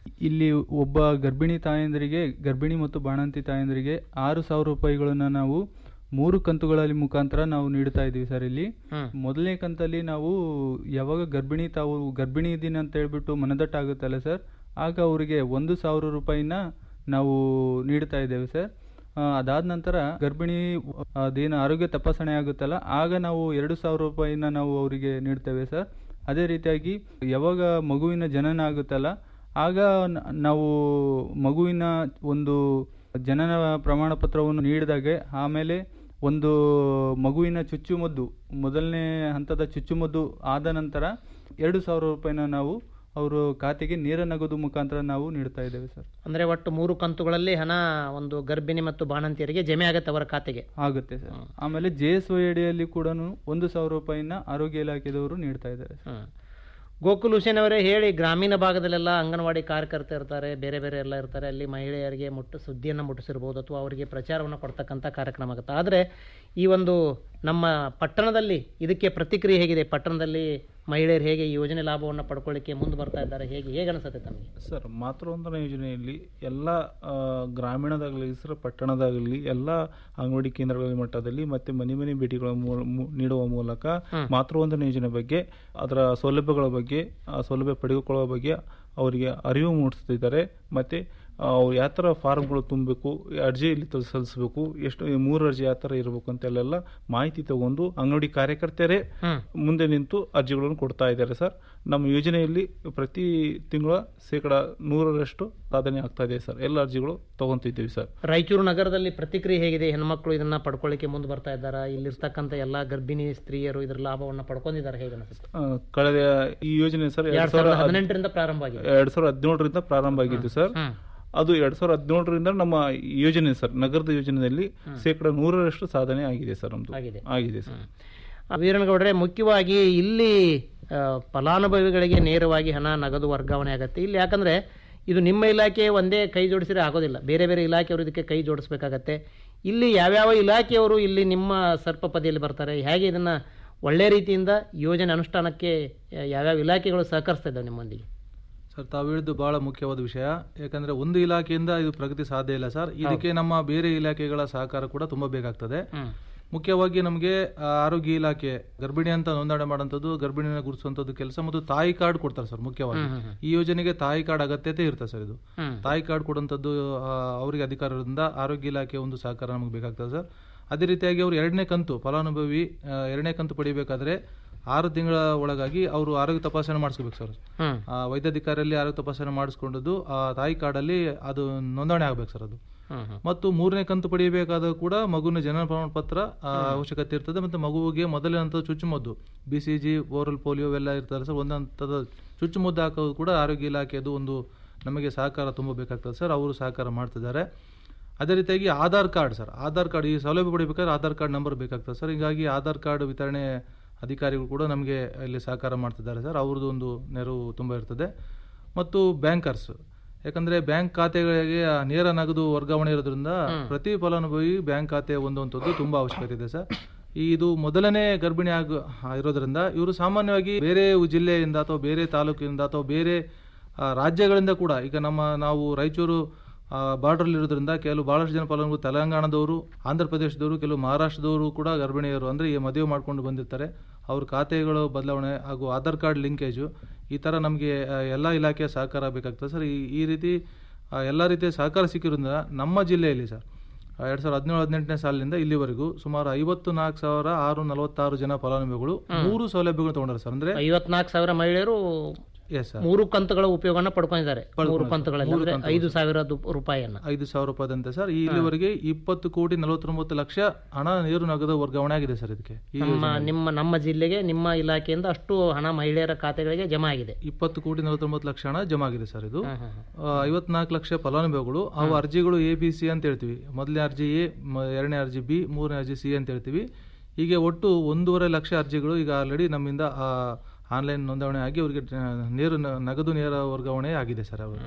ಇಲ್ಲಿ ಒಬ್ಬ ಗರ್ಭಿಣಿ ತಾಯಂದಿರಿಗೆ ಗರ್ಭಿಣಿ ಮತ್ತು ಬಾಣಂತಿ ತಾಯಂದಿರಿಗೆ ಆರು ಸಾವಿರ ರೂಪಾಯಿಗಳನ್ನು ನಾವು ಮೂರು ಕಂತುಗಳಲ್ಲಿ ಮುಖಾಂತರ ನಾವು ನೀಡ್ತಾ ಇದ್ದೀವಿ ಸರ್ ಇಲ್ಲಿ ಹ್ಮ್. ಮೊದಲನೇ ಕಂತಲ್ಲಿ ನಾವು ಯಾವಾಗ ಗರ್ಭಿಣಿ ತಾವು ಗರ್ಭಿಣಿ ಇದ್ದೀನಿ ಅಂತ ಹೇಳ್ಬಿಟ್ಟು ಮನದಟ್ಟಾಗುತ್ತಲ್ಲ ಸರ್ ಆಗ ಅವರಿಗೆ ಒಂದು ಸಾವಿರ ರೂಪಾಯಿನ ನಾವು ನೀಡ್ತಾ ಇದ್ದೇವೆ ಸರ್ ಆ, ಅದಾದ ನಂತರ ಗರ್ಭಿಣಿ ಅದೇನು ಆರೋಗ್ಯ ತಪಾಸಣೆ ಆಗುತ್ತಲ್ಲ ಆಗ ನಾವು ಎರಡು ಸಾವಿರ ರೂಪಾಯಿನ ನಾವು ಅವರಿಗೆ ನೀಡ್ತೇವೆ ಸರ್ ಅದೇ ರೀತಿಯಾಗಿ ಯಾವಾಗ ಮಗುವಿನ ಜನನ ಆಗುತ್ತಲ್ಲ ಆಗ ನ- ನಾವು ಮಗುವಿನ ಒಂದು ಜನನ ಪ್ರಮಾಣ ಪತ್ರವನ್ನು ನೀಡಿದಾಗೆ ಆಮೇಲೆ ಒಂದು ಮಗುವಿನ ಚುಚ್ಚುಮದ್ದು ಮೊದಲನೇ ಹಂತದ ಚುಚ್ಚುಮದ್ದು ಆದ ನಂತರ ಎರಡು ಸಾವಿರ ರೂಪಾಯಿನ ನಾವು ಅವರು ಖಾತೆಗೆ ನೇರ ನಗದು ಮುಖಾಂತರ ನಾವು ನೀಡ್ತಾ ಇದ್ದೇವೆ ಸರ್ ಅಂದ್ರೆ ಒಟ್ಟು ಮೂರು ಕಂತುಗಳಲ್ಲಿ ಹಣ ಒಂದು ಗರ್ಭಿಣಿ ಮತ್ತು ಬಾಣಂತಿಯರಿಗೆ ಜಮೆ ಆಗುತ್ತೆ ಅವರ ಖಾತೆಗೆ ಆಗುತ್ತೆ ಸರ್ ಆಮೇಲೆ ಜೆ ಎಸ್ ವೈ ಅಡಿಯಲ್ಲಿ ಕೂಡ ಒಂದು ಸಾವಿರ ರೂಪಾಯಿನ ಆರೋಗ್ಯ ಇಲಾಖೆದವರು ನೀಡ್ತಾ ಇದ್ದಾರೆ ಸರ್. ಹ್ಮ್. ಗೋಕುಲ್ ಹುಸೇನ್ ಅವರೇ ಹೇಳಿ ಗ್ರಾಮೀಣ ಭಾಗದಲ್ಲೆಲ್ಲ ಅಂಗನವಾಡಿ ಕಾರ್ಯಕರ್ತ ಇರ್ತಾರೆ ಬೇರೆ ಬೇರೆ ಎಲ್ಲ ಇರ್ತಾರೆ ಅಲ್ಲಿ ಮಹಿಳೆಯರಿಗೆ ಮುಟ್ಟು ಸುದ್ದಿಯನ್ನು ಮುಟ್ಟಿಸಿರ್ಬೋದು ಅಥವಾ ಅವರಿಗೆ ಪ್ರಚಾರವನ್ನು ಕೊಡ್ತಕ್ಕಂಥ ಕಾರ್ಯಕ್ರಮ ಆಗುತ್ತೆ ಆದರೆ ಈ ಒಂದು ನಮ್ಮ ಪಟ್ಟಣದಲ್ಲಿ ಇದಕ್ಕೆ ಪ್ರತಿಕ್ರಿಯೆ ಹೇಗಿದೆ ಪಟ್ಟಣದಲ್ಲಿ ಮಹಿಳೆಯರು ಹೇಗೆ ಈ ಯೋಜನೆ ಲಾಭವನ್ನು ಪಡ್ಕೊಳ್ಳಿಕ್ಕೆ ಮುಂದೆ ಬರ್ತಾ ಇದ್ದಾರೆ ಹೇಗೆ ಹೇಗೆ ಅನಿಸುತ್ತೆ ತಮಗೆ ಸರ್ ಮಾತೃವಂದನಾ ಯೋಜನೆಯಲ್ಲಿ ಎಲ್ಲ ಆ, ಗ್ರಾಮೀಣದಾಗಲಿ ಸರ್ ಪಟ್ಟಣದಾಗಲಿ ಎಲ್ಲ ಅಂಗನವಾಡಿ ಕೇಂದ್ರಗಳ ಮಟ್ಟದಲ್ಲಿ ಮತ್ತೆ ಮನೆ ಮನೆ ಭೇಟಿಗಳ ಮೂ- ಮೂ- ನೀಡುವ ಮೂಲಕ ಮಾತೃವಂದನಾ ಯೋಜನೆ ಬಗ್ಗೆ ಅದರ ಸೌಲಭ್ಯಗಳ ಬಗ್ಗೆ ಆ ಸೌಲಭ್ಯ ಪಡೆದುಕೊಳ್ಳುವ ಬಗ್ಗೆ ಅವರಿಗೆ ಅರಿವು ಮೂಡಿಸ್ತಿದ್ದಾರೆ ಮತ್ತೆ ಆ, ಅವ್ರು ಯಾವ ಥರ ಫಾರ್ಮ್ಗಳು ತುಂಬಬೇಕು ಅರ್ಜಿ ಎಲ್ಲಿ ತ- ಸಲ್ಲಿಸಬೇಕು ಎಷ್ಟು ಈ ಮೂರು ಅರ್ಜಿ ಯಾವ ಥರ ಇರಬೇಕು ಅಂತೆಲ್ಲ ಮಾಹಿತಿ ತಗೊಂಡು ಅಂಗನವಾಡಿ ಕಾರ್ಯಕರ್ತೆಯರೇ ಮುಂದೆ ನಿಂತು ಅರ್ಜಿಗಳನ್ನು ಕೊಡ್ತಾ ಇದ್ದಾರೆ ಸರ್ ನಮ್ಮ ಯೋಜನೆಯಲ್ಲಿ ಪ್ರತಿ ತಿಂಗಳ ಶೇಕಡ ನೂರರಷ್ಟು ಸಾಧನೆ ಆಗ್ತಾ ಇದೆ ಸರ್ ಎಲ್ಲ ಅರ್ಜಿಗಳು ತಗೊಂತಿದ್ದೀವಿ ಸರ್ ರಾಯಚೂರು ನಗರದಲ್ಲಿ ಪ್ರತಿಕ್ರಿಯೆ ಹೇಗಿದೆ ಹೆಣ್ಮಕ್ಳು ಇದನ್ನ ಪಡ್ಕೊಳ್ಳಿಕ್ಕೆ ಮುಂದೆ ಬರ್ತಾ ಇದ್ದಾರಾ ಇಲ್ಲಿರ್ತಕ್ಕಂಥ ಎಲ್ಲ ಗರ್ಭಿಣಿ ಸ್ತ್ರೀಯರು ಇದರ ಲಾಭವನ್ನು ಪಡ್ಕೊಂಡಿದ್ದಾರೆ ಹೇಗೆ ಅನಿಸುತ್ತೆ ಆ, ಕಳೆದ ಈ ಯೋಜನೆ ಸರ್ ಎರಡ್ ಸಾವಿರದ ಹದಿನೆಂಟರಿಂದ ಪ್ರಾರಂಭ ಆಗಿದೆ ಎರಡ್ ಸಾವಿರದ ಹದಿನೇಳರಿಂದ ಪ್ರಾರಂಭ ಆಗಿದ್ದು ಸರ್ ಅದು ಎರಡ್ ಸಾವಿರದ ಹದಿನೇಳರಿಂದ ನಮ್ಮ ಯೋಜನೆ ಸರ್ ನಗರದ ಯೋಜನೆಯಲ್ಲಿ ಶೇಕಡ ನೂರರಷ್ಟು ಸಾಧನೆ ಆಗಿದೆ ಸರ್ ನಮ್ದು ಆಗಿದೆ. ಆಗಿದೆ ಸರ್ ಆ, ವೀರಣ್ಣಗೌಡ್ರೆ ಮುಖ್ಯವಾಗಿ ಇಲ್ಲಿ ಆ, ಫಲಾನುಭವಿಗಳಿಗೆ ನೇರವಾಗಿ ಹಣ ನಗದು ವರ್ಗಾವಣೆ ಆಗುತ್ತೆ ಇಲ್ಲಿ ಯಾಕಂದ್ರೆ ಇದು ನಿಮ್ಮ ಇಲಾಖೆ ಒಂದೇ ಕೈ ಜೋಡಿಸಿದ್ರೆ ಆಗೋದಿಲ್ಲ ಬೇರೆ ಬೇರೆ ಇಲಾಖೆಯವರು ಇದಕ್ಕೆ ಕೈ ಜೋಡಿಸ್ಬೇಕಾಗತ್ತೆ ಇಲ್ಲಿ ಯಾವ್ಯಾವ ಇಲಾಖೆಯವರು ಇಲ್ಲಿ ನಿಮ್ಮ ಸರ್ಪಪದಿಯಲ್ಲಿ ಬರ್ತಾರೆ ಹೇಗೆ ಇದನ್ನ ಒಳ್ಳೆ ರೀತಿಯಿಂದ ಯೋಜನೆ ಅನುಷ್ಠಾನಕ್ಕೆ ಆ, ಯಾವ್ಯಾವ ಇಲಾಖೆಗಳು ಸಹಕರಿಸ್ತಾ ಇದ್ದಾವೆ ನಿಮ್ಮೊಂದಿಗೆ ಸರ್ ತಾವು ಹೇಳಿದ್ದು ಬಹಳ ಮುಖ್ಯವಾದ ವಿಷಯ ಯಾಕಂದ್ರೆ ಒಂದು ಇಲಾಖೆಯಿಂದ ಇದು ಪ್ರಗತಿ ಸಾಧ್ಯ ಇಲ್ಲ ಸರ್ ಇದಕ್ಕೆ ನಮ್ಮ ಬೇರೆ ಇಲಾಖೆಗಳ ಸಹಕಾರ ಕೂಡ ತುಂಬಾ ಬೇಕಾಗ್ತದೆ ಮುಖ್ಯವಾಗಿ ನಮಗೆ ಆ, ಆರೋಗ್ಯ ಇಲಾಖೆ ಗರ್ಭಿಣಿ ಅಂತ ನೋಂದಣಿ ಮಾಡೋಂಥದ್ದು ಗರ್ಭಿಣಿನ ಗುರುತಿಸುವಂಥದ್ದು ಕೆಲಸ ಮತ್ತು ತಾಯಿ ಕಾರ್ಡ್ ಕೊಡ್ತಾರೆ ಸರ್ ಮುಖ್ಯವಾಗಿ ಹ್ಮ್, ಹ್ಮ್, ಈ ಯೋಜನೆಗೆ ತಾಯಿ ಕಾರ್ಡ್ ಅಗತ್ಯತೆ ಇರ್ತದೆ ಸರ್ ಇದು ಹ್ಮ್. ತಾಯಿ ಕಾರ್ಡ್ ಕೊಡುವಂಥದ್ದು ಆ, ಅವರಿಗೆ ಅಧಿಕಾರ ಇರೋದ್ರಿಂದ ಆರೋಗ್ಯ ಇಲಾಖೆ ಒಂದು ಸಹಕಾರ ನಮಗೆ ಬೇಕಾಗ್ತದೆ ಸರ್ ಅದೇ ರೀತಿಯಾಗಿ ಅವರು ಎರಡನೇ ಕಂತು ಫಲಾನುಭವಿ ಆ, ಎರಡನೇ ಕಂತು ಪಡಿಬೇಕಾದ್ರೆ ಆರು ತಿಂಗಳ ಒಳಗಾಗಿ ಅವರು ಆರೋಗ್ಯ ತಪಾಸಣೆ ಮಾಡಿಸ್ಕೋಬೇಕು ಸರ್ ಹ್ಮ್. ಆ, ವೈದ್ಯಾಧಿಕಾರಿಯಲ್ಲಿ ಆರೋಗ್ಯ ತಪಾಸಣೆ ಮಾಡಿಸ್ಕೊಂಡದ್ದು ಆ ತಾಯಿ ಕಾರ್ಡಲ್ಲಿ ಅದು ನೋಂದಣಿ ಆಗ್ಬೇಕು ಸರ್ ಅದು ಹ್ಮ್, ಹ್ಮ್. ಮತ್ತು ಮೂರನೇ ಕಂತು ಪಡೆಯಬೇಕಾದ ಕೂಡ ಮಗುವಿನ ಜನನ ಪ್ರಮಾಣ ಪತ್ರ ಆ, ಅವಶ್ಯಕತೆ ಇರ್ತದೆ ಮತ್ತು ಮಗುವಿಗೆ ಮೊದಲನೇ ಹಂತದ ಚುಚ್ಚುಮದ್ದು B C G oral polio ಎಲ್ಲ ಇರ್ತಾರೆ ಸರ್ ಒಂದು ಹಂತದ ಚುಚ್ಚುಮದ್ದು ಹಾಕೋದು ಕೂಡ ಆರೋಗ್ಯ ಇಲಾಖೆದು ಒಂದು ನಮಗೆ ಸಹಕಾರ ತುಂಬ ಬೇಕಾಗ್ತದೆ ಸರ್ ಅವರು ಸಹಕಾರ ಮಾಡ್ತಿದ್ದಾರೆ ಅದೇ ರೀತಿಯಾಗಿ Aadhaar card sir Aadhaar card ಈ ಸೌಲಭ್ಯ ಪಡಿಬೇಕಾದ್ರೆ ಆಧಾರ್ ಕಾರ್ಡ್ ನಂಬರ್ ಬೇಕಾಗ್ತದೆ ಸರ್ ಹೀಗಾಗಿ ಆಧಾರ್ ಕಾರ್ಡ್ ವಿತರಣೆ ಅಧಿಕಾರಿಗಳು ಕೂಡ ನಮಗೆ ಇಲ್ಲಿ ಸಹಕಾರ ಮಾಡ್ತಿದ್ದಾರೆ ಸರ್ ಅವ್ರದ್ದು ಒಂದು ನೆರವು ತುಂಬ ಇರ್ತದೆ ಮತ್ತು ಬ್ಯಾಂಕರ್ಸ್ ಯಾಕಂದ್ರೆ ಬ್ಯಾಂಕ್ ಖಾತೆಗಳಿಗೆ ಆ ನೇರ ನಗದು ವರ್ಗಾವಣೆ ಇರೋದ್ರಿಂದ ಪ್ರತಿ ಫಲಾನುಭವಿ ಬ್ಯಾಂಕ್ ಖಾತೆ ಹೊಂದುವಂಥದ್ದು ತುಂಬಾ ಅವಶ್ಯಕತೆ ಇದೆ ಸರ್ ಈ ಇದು ಮೊದಲನೇ ಗರ್ಭಿಣಿ ಆಗ ಇರೋದ್ರಿಂದ ಇವರು ಸಾಮಾನ್ಯವಾಗಿ ಬೇರೆ ಜಿಲ್ಲೆಯಿಂದ ಅಥವಾ ಬೇರೆ ತಾಲೂಕಿನಿಂದ ಅಥವಾ ಬೇರೆ ಆ, ರಾಜ್ಯಗಳಿಂದ ಕೂಡ ಈಗ ನಮ್ಮ ನಾವು ರಾಯಚೂರು ಬಾರ್ಡರ್ ಇರೋದ್ರಿಂದ ಕೆಲವು ಬಹಳಷ್ಟು ಜನ ಫಲಾನುಭವಿ ತೆಲಂಗಾಣದವರು ಆಂಧ್ರ ಪ್ರದೇಶದವರು ಕೆಲವು ಮಹಾರಾಷ್ಟ್ರದವರು ಕೂಡ ಗರ್ಭಿಣಿಯರು ಅಂದ್ರೆ ಈ ಮದುವೆ ಮಾಡ್ಕೊಂಡು ಬಂದಿರ್ತಾರೆ ಅವ್ರ ಖಾತೆಗಳು ಬದಲಾವಣೆ ಹಾಗೂ ಆಧಾರ್ ಕಾರ್ಡ್ ಲಿಂಕೇಜು ಈ ತರ ನಮಗೆ ಎಲ್ಲ ಇಲಾಖೆಯ ಸಹಕಾರ ಬೇಕಾಗ್ತದೆ ಸರ್ ಈ ಈ ರೀತಿ ಆ, ಎಲ್ಲ ರೀತಿಯ ಸಹಕಾರ ಸಿಕ್ಕಿರೋದ್ರಿಂದ ನಮ್ಮ ಜಿಲ್ಲೆಯಲ್ಲಿ ಸರ್ ಎರಡ್ ಸಾವಿರದ ಹದಿನೇಳು ಹದಿನೆಂಟನೇ ಸಾಲಿನಿಂದ ಇಲ್ಲಿವರೆಗೂ ಸುಮಾರು ಐವತ್ತು ನಾಲ್ಕು ಸಾವಿರ ಆರು ನಲವತ್ತಾರು ಜನ ಫಲಾನುಭವಿಗಳು ಮೂರು ಸೌಲಭ್ಯಗಳು ತಗೊಂಡಾರೆ ಸರ್ ಅಂದ್ರೆ ಐವತ್ನಾಲ್ಕು ಸಾವಿರ ಮಹಿಳೆಯರು ಎಸ್ ಸರ್ ಮೂರು ಕಂತುಗಳ ಉಪಯೋಗನ ಪಡ್ಕೊಂಡಿದ್ದಾರೆ ಮೂರು ಪಡ್ಕೊಂಡಿದ್ದಾರೆ. ಕಂತುಗಳಲ್ಲಿ ಮೂರು ಅಂದ್ರೆ ಕಂತುಗಳು. ಐದು ಸಾವಿರ ದು- ರೂಪಾಯಿಯನ್ನ ಐದು ಸಾವಿರ ರೂಪಾಯಿದಂತೆ ಸರ್ ಈ ಇಲ್ಲಿವರೆಗೆ ಇಪ್ಪತ್ತು ಕೋಟಿ ನಲವತ್ತೊಂಬತ್ತು ಲಕ್ಷ ಹಣ ನೇರು ನಗದು ವರ್ಗಾವಣೆ ಆಗಿದೆ ಸರ್ ಇದಕ್ಕೆ ಈ ನಮ್ಮ ಯೋಜನೆಯಲ್ಲಿ. ನಿಮ್ಮ ನಮ್ಮ ಜಿಲ್ಲೆಗೆ ನಿಮ್ಮ ಇಲಾಖೆಯಿಂದ ಅಷ್ಟು ಹಣ ಮಹಿಳೆಯರ ಖಾತೆಗಳಿಗೆ ಜಮಾ ಆಗಿದೆ ಇಪ್ಪತ್ತು ಕೋಟಿ ನಲವತ್ತೊಂಬತ್ತು ಲಕ್ಷ ಹಣ ಜಮಾ ಆಗಿದೆ ಸರ್ ಇದು ಹ್ಮ್, ಹ್ಮ್, ಐವತ್ನಾಲ್ಕು ಲಕ್ಷ ಫಲಾನುಭವಿಗಳು ಅವು ಅರ್ಜಿಗಳು ಎ ಬಿ ಸಿ ಅಂತ ಹೇಳ್ತೀವಿ ಮೊದಲನೇ ಅರ್ಜಿ ಎ ಮ- ಎರಡನೇ ಅರ್ಜಿ ಬಿ ಮೂರನೇ ಅರ್ಜಿ ಸಿ ಅಂತ ಹೇಳ್ತೀವಿ ಹೀಗೆ ಒಟ್ಟು ಒಂದೂವರೆ ಲಕ್ಷ ಅರ್ಜಿಗಳು ಈಗ ಆಲ್ರೆಡಿ ನಮ್ಮಿಂದ ಆನ್ಲೈನ್ ನೋಂದಣಿ ಆಗಿ ಅವರಿಗೆ ನೇರು ನ- ನಗದು ನೇರ ವರ್ಗಾವಣೆ ಆಗಿದೆ ಸರ್ ಅವರು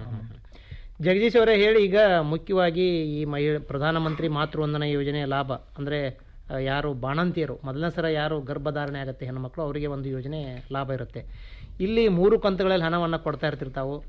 ಜಗದೀಶ್ ಅವರೇ ಹೇಳಿ ಈಗ ಮುಖ್ಯವಾಗಿ ಈ ಮಹಿಳೆ ಪ್ರಧಾನಮಂತ್ರಿ ಮಾತೃವಂದನಾ ಯೋಜನೆಯ ಲಾಭ ಅಂದ್ರೆ ಆ, ಯಾರು ಬಾಣಂತಿಯರು ಮೊದಲನೇ ಸಲ ಯಾರು ಗರ್ಭಧಾರಣೆ ಆಗುತ್ತೆ ಹೆಣ್ಮಕ್ಳು ಅವರಿಗೆ ಒಂದು ಯೋಜನೆ ಲಾಭ ಇರುತ್ತೆ ಇಲ್ಲಿ ಮೂರು ಕಂತುಗಳಲ್ಲಿ ಹಣವನ್ನು ಕೊಡ್ತಾ ಇರ್ತಿರ್ತಾವು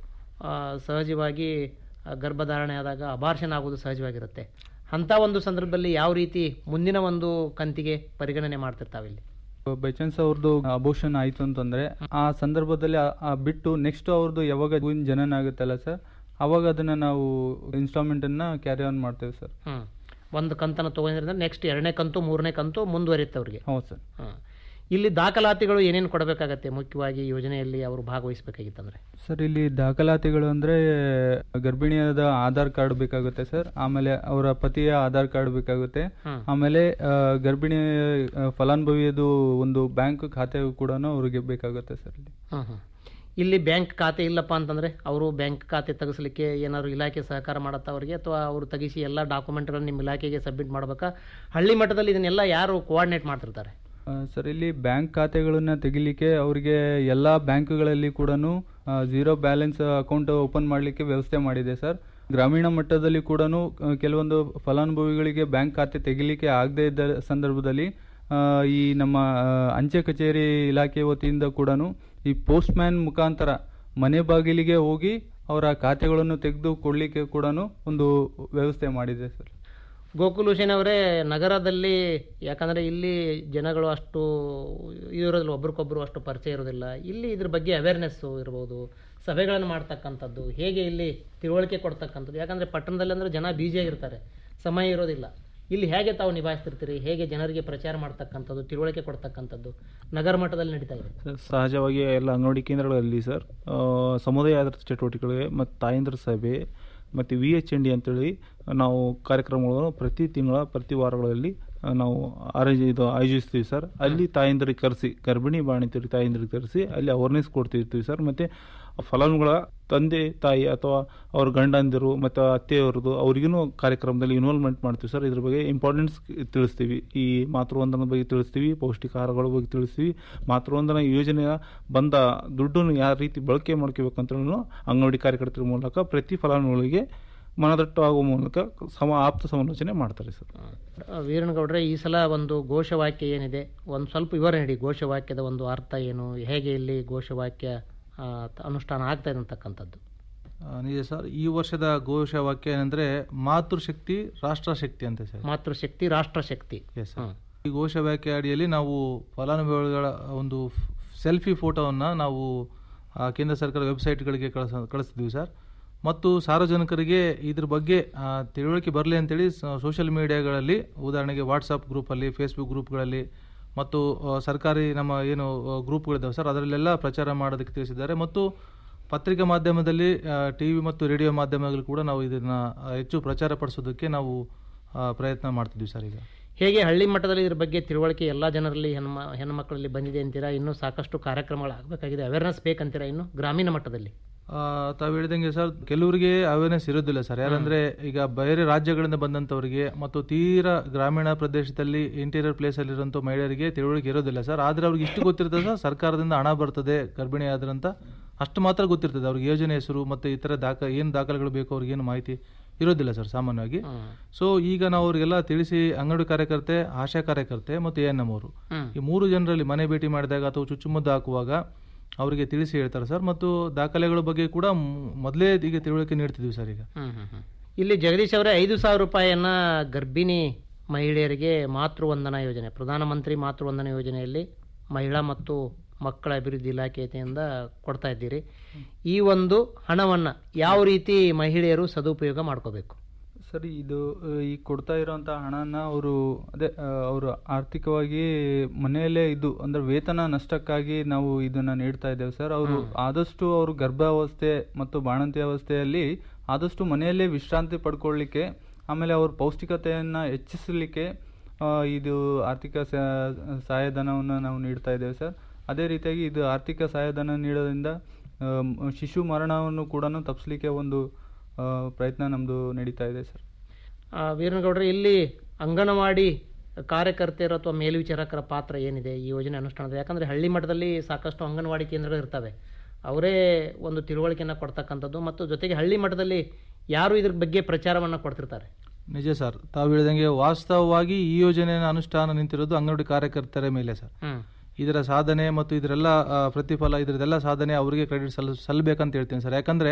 ಆ, ಸಹಜವಾಗಿ ಆ, ಗರ್ಭಧಾರಣೆ ಆದಾಗ ಅಬಾರ್ಷನ್ ಆಗೋದು ಸಹಜವಾಗಿರುತ್ತೆ ಅಂಥ ಒಂದು ಸಂದರ್ಭದಲ್ಲಿ ಯಾವ ರೀತಿ ಮುಂದಿನ ಒಂದು ಕಂತಿಗೆ ಪರಿಗಣನೆ ಮಾಡ್ತಿರ್ತಾವೆ ಇಲ್ಲಿ ಬೈ ಚಾನ್ಸ್ ಅವ್ರದ್ದು ಅಬೋಷನ್ ಆಯಿತು ಅಂತಂದರೆ ಆ ಸಂದರ್ಭದಲ್ಲಿ ಆ- ಆ ಬಿಟ್ಟು ನೆಕ್ಸ್ಟ್ ಅವ್ರದ್ದು ಯಾವಾಗ ಹೂವಿನ ಜನನ ಆಗುತ್ತಲ್ಲ ಸರ್ ಅವಾಗ ಅದನ್ನು ನಾವು ಇನ್ಸ್ಟಾಲ್ಮೆಂಟನ್ನು ಕ್ಯಾರಿ ಆನ್ ಮಾಡ್ತೇವೆ ಸರ್ ಹ್ಮ್ ಒಂದು ಕಂತನ್ನು ತೊಗೊಂಡ್ರೆ ನೆಕ್ಸ್ಟ್ ಎರಡನೇ ಕಂತು ಮೂರನೇ ಕಂತು ಮುಂದುವರಿಯುತ್ತೆ ಅವ್ರಿಗೆ ಹೌದು ಸರ್ ಹಾಂ ಇಲ್ಲಿ ದಾಖಲಾತಿಗಳು ಏನೇನು ಕೊಡಬೇಕಾಗತ್ತೆ ಮುಖ್ಯವಾಗಿ ಯೋಜನೆಯಲ್ಲಿ ಅವರು ಭಾಗವಹಿಸಬೇಕಾಗಿತ್ತಂದ್ರೆ ಸರ್ ಇಲ್ಲಿ ದಾಖಲಾತಿಗಳು ಅಂದರೆ ಗರ್ಭಿಣಿಯಾದ ಆಧಾರ್ ಕಾರ್ಡ್ ಬೇಕಾಗುತ್ತೆ ಸರ್ ಆಮೇಲೆ ಅವರ ಪತಿಯ ಆಧಾರ್ ಕಾರ್ಡ್ ಬೇಕಾಗುತ್ತೆ ಹ್ಮ್. ಆಮೇಲೆ ಆ, ಗರ್ಭಿಣಿ ಆ, ಫಲಾನುಭವಿಯದು ಒಂದು ಬ್ಯಾಂಕ್ ಖಾತೆ ಕೂಡ ಅವ್ರಿಗೆ ಬೇಕಾಗುತ್ತೆ ಸರ್ ಇಲ್ಲಿ ಹ್ಮ್ ಹ್ಮ್. ಇಲ್ಲಿ ಬ್ಯಾಂಕ್ ಖಾತೆ ಇಲ್ಲಪ್ಪ ಅಂತಂದ್ರೆ ಅವರು ಬ್ಯಾಂಕ್ ಖಾತೆ ತೆಗಿಸ್ಲಿಕ್ಕೆ ಏನಾದ್ರು ಇಲಾಖೆ ಸಹಕಾರ ಮಾಡತ್ತಾ ಅವರಿಗೆ ಅಥವಾ ಅವರು ತೆಗಿಸಿ ಎಲ್ಲ ಡಾಕ್ಯುಮೆಂಟ್ಗಳನ್ನ ನಿಮ್ಮ ಇಲಾಖೆಗೆ ಸಬ್ಮಿಟ್ ಮಾಡ್ಬೇಕಾ ಹಳ್ಳಿ ಮಟ್ಟದಲ್ಲಿ ಇದನ್ನೆಲ್ಲ ಯಾರು ಕೋಆರ್ಡಿನೇಟ್ ಮಾಡ್ತಿರ್ತಾರೆ ಆ, ಸರ್ ಇಲ್ಲಿ ಬ್ಯಾಂಕ್ ಖಾತೆಗಳನ್ನ ತೆಗಿಲಿಕ್ಕೆ ಅವರಿಗೆ ಎಲ್ಲ ಬ್ಯಾಂಕ್ಗಳಲ್ಲಿ ಕೂಡ ಝೀರೋ ಬ್ಯಾಲೆನ್ಸ್ ಅಕೌಂಟ್ ಓಪನ್ ಮಾಡಲಿಕ್ಕೆ ವ್ಯವಸ್ಥೆ ಮಾಡಿದೆ ಸರ್ ಗ್ರಾಮೀಣ ಮಟ್ಟದಲ್ಲಿ ಕೂಡ ಕೆಲವೊಂದು ಫಲಾನುಭವಿಗಳಿಗೆ ಬ್ಯಾಂಕ್ ಖಾತೆ ತೆಗಿಲಿಕ್ಕೆ ಆಗದೇ ಇದ್ದ ಸಂದರ್ಭದಲ್ಲಿ ಆ, ಈ ನಮ್ಮ ಆ, ಅಂಚೆ ಕಚೇರಿ ಇಲಾಖೆ ವತಿಯಿಂದ ಕೂಡ ಈ ಪೋಸ್ಟ್ ಮ್ಯಾನ್ ಮುಖಾಂತರ ಮನೆ ಬಾಗಿಲಿಗೆ ಹೋಗಿ ಅವರ ಖಾತೆಗಳನ್ನು ತೆಗೆದು ಕೊಡಲಿಕ್ಕೆ ಕೂಡ ಒಂದು ವ್ಯವಸ್ಥೆ ಮಾಡಿದೆ ಸರ್ ಗೋಕುಲ್ ಹುಸೇನ್ ಅವರೇ ನಗರದಲ್ಲಿ ಯಾಕಂದ್ರೆ ಇಲ್ಲಿ ಜನಗಳು ಅಷ್ಟು ಇರೋದಿಲ್ಲ ಒಬ್ರಿಗೊಬ್ರು ಅಷ್ಟು ಪರಿಚಯ ಇರೋದಿಲ್ಲ ಇಲ್ಲಿ ಇದ್ರ ಬಗ್ಗೆ ಅವೇರ್ನೆಸ್ಸು ಇರ್ಬೋದು ಸಭೆಗಳನ್ನು ಮಾಡ್ತಕ್ಕಂಥದ್ದು ಹೇಗೆ ಇಲ್ಲಿ ತಿಳುವಳಿಕೆ ಕೊಡ್ತಕ್ಕಂಥದ್ದು ಯಾಕಂದ್ರೆ ಪಟ್ಟಣದಲ್ಲಿ ಅಂದ್ರೆ ಜನ ಬ್ಯುಸಿಯಾಗಿರ್ತಾರೆ ಸಮಯ ಇರೋದಿಲ್ಲ ಇಲ್ಲಿ ಹೇಗೆ ತಾವು ನಿಭಾಯಿಸ್ತಿರ್ತೀರಿ ಹೇಗೆ ಜನರಿಗೆ ಪ್ರಚಾರ ಮಾಡ್ತಕ್ಕಂಥದ್ದು ತಿಳುವಳಿಕೆ ಕೊಡ್ತಕ್ಕಂಥದ್ದು ನಗರ ಮಟ್ಟದಲ್ಲಿ ನಡೀತಾ ಇದೆ ಸರ್, ಸಹಜವಾಗಿ ಎಲ್ಲ ಅಂಗನವಾಡಿ ಕೇಂದ್ರಗಳಲ್ಲಿ ಸರ್ ಆ, ಸಮುದಾಯ ಆಧಾರಿತ ಚಟುವಟಿಕೆಗಳಿಗೆ ಮತ್ತು ತಾಯಂದ್ರ ಸಭೆ ಮತ್ತು ವಿ ಎಚ್ ಎನ್ ಡಿ ಅಂತೇಳಿ ನಾವು ಕಾರ್ಯಕ್ರಮಗಳನ್ನು ಪ್ರತಿ ತಿಂಗಳ ಪ್ರತಿ ವಾರಗಳಲ್ಲಿ ಆ, ನಾವು ಆಯೋಜಿ ಇದು ಆಯೋಜಿಸ್ತೀವಿ ಸರ್ ಅಲ್ಲಿ ತಾಯಂದ್ರಿಗೆ ಕರೆಸಿ ಗರ್ಭಿಣಿ ಬಾಣಿತರಿಗೆ ತಾಯಂದ್ರಿಗೆ ಕರೆಸಿ ಅಲ್ಲಿ ಅವೇರ್ನೆಸ್ ಕೊಡ್ತಿರ್ತೀವಿ ಸರ್ ಮತ್ತು ಫಲಾನುಗಳ ತಂದೆ ತಾಯಿ ಅಥವಾ ಅವ್ರ ಗಂಡಂದಿರು ಮತ್ತು ಅತ್ತೆಯವ್ರದ್ದು ಅವ್ರಿಗೂ ಕಾರ್ಯಕ್ರಮದಲ್ಲಿ ಇನ್ವಾಲ್ವ್ಮೆಂಟ್ ಮಾಡ್ತೀವಿ ಸರ್ ಇದ್ರ ಬಗ್ಗೆ ಇಂಪಾರ್ಟೆನ್ಸ್ ತಿಳಿಸ್ತೀವಿ ಈ ಮಾತೃವಂದನ ಬಗ್ಗೆ ತಿಳಿಸ್ತೀವಿ ಪೌಷ್ಟಿಕ ಆಹಾರಗಳ ಬಗ್ಗೆ ತಿಳಿಸ್ತೀವಿ ಮಾತೃವಂದನ ಯೋಜನೆಯ ಬಂದ ದುಡ್ಡನ್ನು ಯಾವ ರೀತಿ ಬಳಕೆ ಮಾಡ್ಕೋಬೇಕಂತ ಅಂಗನವಾಡಿ ಕಾರ್ಯಕರ್ತರ ಮೂಲಕ ಪ್ರತಿ ಫಲಾನುಭವಿಗಳಿಗೆ ಮನದಟ್ಟು ಆಗುವ ಮೂಲಕ ಸಮ ಆಪ್ತ ಸಮಾಲೋಚನೆ ಮಾಡ್ತಾರೆ ಸರ್ ಆ, ವೀರಣ್ಣಗೌಡ್ರೆ ಈ ಸಲ ಒಂದು ಘೋಷವಾಕ್ಯ ಏನಿದೆ ಒಂದು ಸ್ವಲ್ಪ ವಿವರಣೆ ನೀಡಿ ಘೋಷವಾಕ್ಯದ ಒಂದು ಅರ್ಥ ಏನು ಹೇಗೆ ಇಲ್ಲಿ ಘೋಷವಾಕ್ಯ ಆ, ತ- ಅನುಷ್ಠಾನ ಆಗ್ತಾ ಇದೆ ಅಂತಕ್ಕಂಥದ್ದು ಆ, ನಿಜ ಸರ್ ಈ ವರ್ಷದ ಘೋಷವಾಕ್ಯ ಏನಂದ್ರೆ ಮಾತೃಶಕ್ತಿ ರಾಷ್ಟ್ರಶಕ್ತಿ ಅಂತ ಸರ್ ಮಾತೃಶಕ್ತಿ ರಾಷ್ಟ್ರಶಕ್ತಿ ಎಸ್ ಸರ್ ಈ ಘೋಷವಾಕ್ಯ ಅಡಿಯಲ್ಲಿ ನಾವು ಫಲಾನುಭವಿಗಳ ಒಂದು ಸೆಲ್ಫಿ ಫೋಟೋವನ್ನು ನಾವು ಆ, ಕೇಂದ್ರ ಸರ್ಕಾರ ವೆಬ್ಸೈಟ್ಗಳಿಗೆ ಕಳಿಸ ಕಳಿಸ್ತಿದ್ವಿ ಸರ್ ಮತ್ತು ಸಾರ್ವಜನಿಕರಿಗೆ ಇದ್ರ ಬಗ್ಗೆ ಆ, ತಿಳುವಳಿಕೆ ಬರಲಿ ಅಂತೇಳಿ ಸೋಷಿಯಲ್ ಮೀಡಿಯಾಗಳಲ್ಲಿ ಉದಾಹರಣೆಗೆ ವಾಟ್ಸಪ್ ಗ್ರೂಪಲ್ಲಿ ಫೇಸ್ಬುಕ್ ಗ್ರೂಪ್ಗಳಲ್ಲಿ ಮತ್ತು ಆ, ಸರ್ಕಾರಿ ನಮ್ಮ ಏನು ಆ, ಗ್ರೂಪ್ಗಳಿದ್ದಾವೆ ಸರ್ ಅದರಲ್ಲೆಲ್ಲ ಪ್ರಚಾರ ಮಾಡೋದಕ್ಕೆ ತಿಳಿಸಿದ್ದಾರೆ ಮತ್ತು ಪತ್ರಿಕಾ ಮಾಧ್ಯಮದಲ್ಲಿ ಟಿ ವಿ ಮತ್ತು ರೇಡಿಯೋ ಮಾಧ್ಯಮಗಳು ಕೂಡ ನಾವು ಇದನ್ನು ಹೆಚ್ಚು ಪ್ರಚಾರ ಪಡಿಸೋದಕ್ಕೆ ನಾವು ಆ, ಪ್ರಯತ್ನ ಮಾಡ್ತಿದ್ವಿ ಸರ್ ಈಗ ಹೇಗೆ ಹಳ್ಳಿ ಮಟ್ಟದಲ್ಲಿ ಇದ್ರ ಬಗ್ಗೆ ತಿಳುವಳಿಕೆ ಎಲ್ಲ ಜನರಲ್ಲಿ ಹೆಣ್ಮ ಹೆಣ್ಮಕ್ಳಲ್ಲಿ ಬಂದಿದೆ ಅಂತೀರಾ ಇನ್ನೂ ಸಾಕಷ್ಟು ಕಾರ್ಯಕ್ರಮಗಳು ಆಗಬೇಕಾಗಿದೆ ಅವೇರ್ನೆಸ್ ಬೇಕಂತೀರಾ ಇನ್ನು ಗ್ರಾಮೀಣ ಮಟ್ಟದಲ್ಲಿ ಆ, ತಾವು ಹೇಳಿದಂಗೆ ಸರ್ ಕೆಲವರಿಗೆ ಅವೇರ್ನೆಸ್ ಇರೋದಿಲ್ಲ ಸರ್ ಯಾರಂದ್ರೆ ಈಗ ಬೇರೆ ರಾಜ್ಯಗಳಿಂದ ಬಂದಂಥವರಿಗೆ ಮತ್ತು ತೀರಾ ಗ್ರಾಮೀಣ ಪ್ರದೇಶದಲ್ಲಿ ಇಂಟೀರಿಯರ್ ಪ್ಲೇಸ್ ಅಲ್ಲಿ ಇರುವಂಥ ಮಹಿಳೆಯರಿಗೆ ತಿಳುವಳಿಕೆ ಇರೋದಿಲ್ಲ ಸರ್ ಆದ್ರೆ ಅವ್ರಿಗೆ ಇಷ್ಟು ಗೊತ್ತಿರ್ತದೆ ಸರ್ ಸರ್ಕಾರದಿಂದ ಹಣ ಬರ್ತದೆ ಗರ್ಭಿಣಿ ಆದ್ರಂತ ಅಷ್ಟು ಮಾತ್ರ ಗೊತ್ತಿರ್ತದೆ ಅವ್ರಿಗೆ ಯೋಜನೆ ಹೆಸರು ಮತ್ತೆ ಇತರ ದಾಖ ಏನು ದಾಖಲೆಗಳು ಬೇಕು ಅವ್ರಿಗೆ ಏನು ಮಾಹಿತಿ ಇರೋದಿಲ್ಲ ಸರ್ ಸಾಮಾನ್ಯವಾಗಿ ಸೊ ಈಗ ನಾವು ಅವರಿಗೆಲ್ಲ ತಿಳಿಸಿ ಅಂಗಡಿ ಕಾರ್ಯಕರ್ತೆ ಆಶಾ ಕಾರ್ಯಕರ್ತೆ ಮತ್ತು ಎ ಎನ್ ಎಂ ಅವರು ಹ್ಮ್. ಈ ಮೂರು ಜನರಲ್ಲಿ ಮನೆ ಭೇಟಿ ಮಾಡಿದಾಗ ಅಥವಾ ಚುಚ್ಚುಮದ್ದು ಹಾಕುವಾಗ ಅವರಿಗೆ ತಿಳಿಸಿ ಹೇಳ್ತಾರೆ ಸರ್ ಮತ್ತು ದಾಖಲೆಗಳ ಬಗ್ಗೆ ಕೂಡ ಮ್- ಮೊದಲೇ ಈಗ ತಿಳುವಳಿಕೆ ನೀಡ್ತಿದ್ವಿ ಸರ್ ಈಗ ಹ್ಮ್ ಹ್ಮ್ ಹ್ಮ್. ಇಲ್ಲಿ ಜಗದೀಶ್ ಅವರೇ ಐದು ಸಾವಿರ ರೂಪಾಯಿಯನ್ನ ಗರ್ಭಿಣಿ ಮಹಿಳೆಯರಿಗೆ ಮಾತೃವಂದನಾ ಯೋಜನೆ ಪ್ರಧಾನಮಂತ್ರಿ ಮಾತೃವಂದನಾ ಯೋಜನೆಯಲ್ಲಿ ಮಹಿಳಾ ಮತ್ತು ಮಕ್ಕಳ ಅಭಿವೃದ್ಧಿ ಇಲಾಖೆಯಿಂದ ಕೊಡ್ತಾ ಇದ್ದೀರಿ ಈ ಒಂದು ಹಣವನ್ನ ಯಾವ ರೀತಿ ಮಹಿಳೆಯರು ಸದುಪಯೋಗ ಮಾಡ್ಕೋಬೇಕು ಸರಿ ಇದು ಆ, ಈ ಕೊಡ್ತಾ ಇರೋಂಥ ಹಣನ ಅವರು ಅದೇ ಅವರು ಆರ್ಥಿಕವಾಗಿ ಮನೆಯಲ್ಲೇ ಇದು ಅಂದ್ರೆ ವೇತನ ನಷ್ಟಕ್ಕಾಗಿ ನಾವು ಇದನ್ನ ನೀಡ್ತಾ ಇದ್ದೇವೆ ಸರ್ ಅವರು ಆದಷ್ಟು ಅವರು ಗರ್ಭಾವಸ್ಥೆ ಮತ್ತು ಬಾಣಂತಿ ಅವಸ್ಥೆಯಲ್ಲಿ ಆದಷ್ಟು ಮನೆಯಲ್ಲೇ ವಿಶ್ರಾಂತಿ ಪಡ್ಕೊಳ್ಳಿಕ್ಕೆ ಆಮೇಲೆ ಅವ್ರ ಪೌಷ್ಟಿಕತೆಯನ್ನ ಹೆಚ್ಚಿಸಲಿಕ್ಕೆ ಆ, ಇದು ಆರ್ಥಿಕ ಸಹ- ಸಹಾಯಧನವನ್ನು ನಾವು ನೀಡ್ತಾ ಇದ್ದೇವೆ ಸರ್ ಅದೇ ರೀತಿಯಾಗಿ ಇದು ಆರ್ಥಿಕ ಸಹಾಯಧನ ನೀಡೋದ್ರಿಂದ ಆ, ಮ್- ಶಿಶು ಮರಣವನ್ನು ಕೂಡ ತಪ್ಪಿಸ್ಲಿಕ್ಕೆ ಒಂದು ಆ, ಪ್ರಯತ್ನ ನಮ್ಮದು ನಡೀತಾ ಇದೆ ಸರ್ ಆ, ವೀರನಗೌಡ್ರೆ ಇಲ್ಲಿ ಅಂಗನವಾಡಿ ಕಾರ್ಯಕರ್ತೆಯರು ಅಥವಾ ಮೇಲ್ವಿಚಾರಕರ ಪಾತ್ರ ಏನಿದೆ ಈ ಯೋಜನೆ ಅನುಷ್ಠಾನದ ಯಾಕಂದ್ರೆ ಹಳ್ಳಿ ಮಟ್ಟದಲ್ಲಿ ಸಾಕಷ್ಟು ಅಂಗನವಾಡಿ ಕೇಂದ್ರಗಳು ಇರ್ತವೆ ಅವರೇ ಒಂದು ತಿಳುವಳಿಕೆಯನ್ನು ಕೊಡ್ತಕ್ಕಂಥದ್ದು ಮತ್ತು ಜೊತೆಗೆ ಹಳ್ಳಿ ಮಟ್ಟದಲ್ಲಿ ಯಾರು ಇದ್ರ ಬಗ್ಗೆ ಪ್ರಚಾರವನ್ನು ಕೊಡ್ತಿರ್ತಾರೆ ನಿಜ ಸರ್ ತಾವು ಹೇಳಿದಂಗೆ ವಾಸ್ತವವಾಗಿ ಈ ಯೋಜನೆಯ ಅನುಷ್ಠಾನ ನಿಂತಿರೋದು ಅಂಗನವಾಡಿ ಕಾರ್ಯಕರ್ತರ ಮೇಲೆ ಸರ್ ಹ್ಮ್ ಇದರ ಸಾಧನೆ ಮತ್ತು ಇದರೆಲ್ಲ ಆ, ಪ್ರತಿಫಲ ಇದರದೆಲ್ಲ ಸಾಧನೆ ಅವರಿಗೆ ಕ್ರೆಡಿಟ್ ಸಲ್ ಸಲ್ಲಬೇಕಂತ ಹೇಳ್ತೀನಿ ಸರ್ ಯಾಕಂದ್ರೆ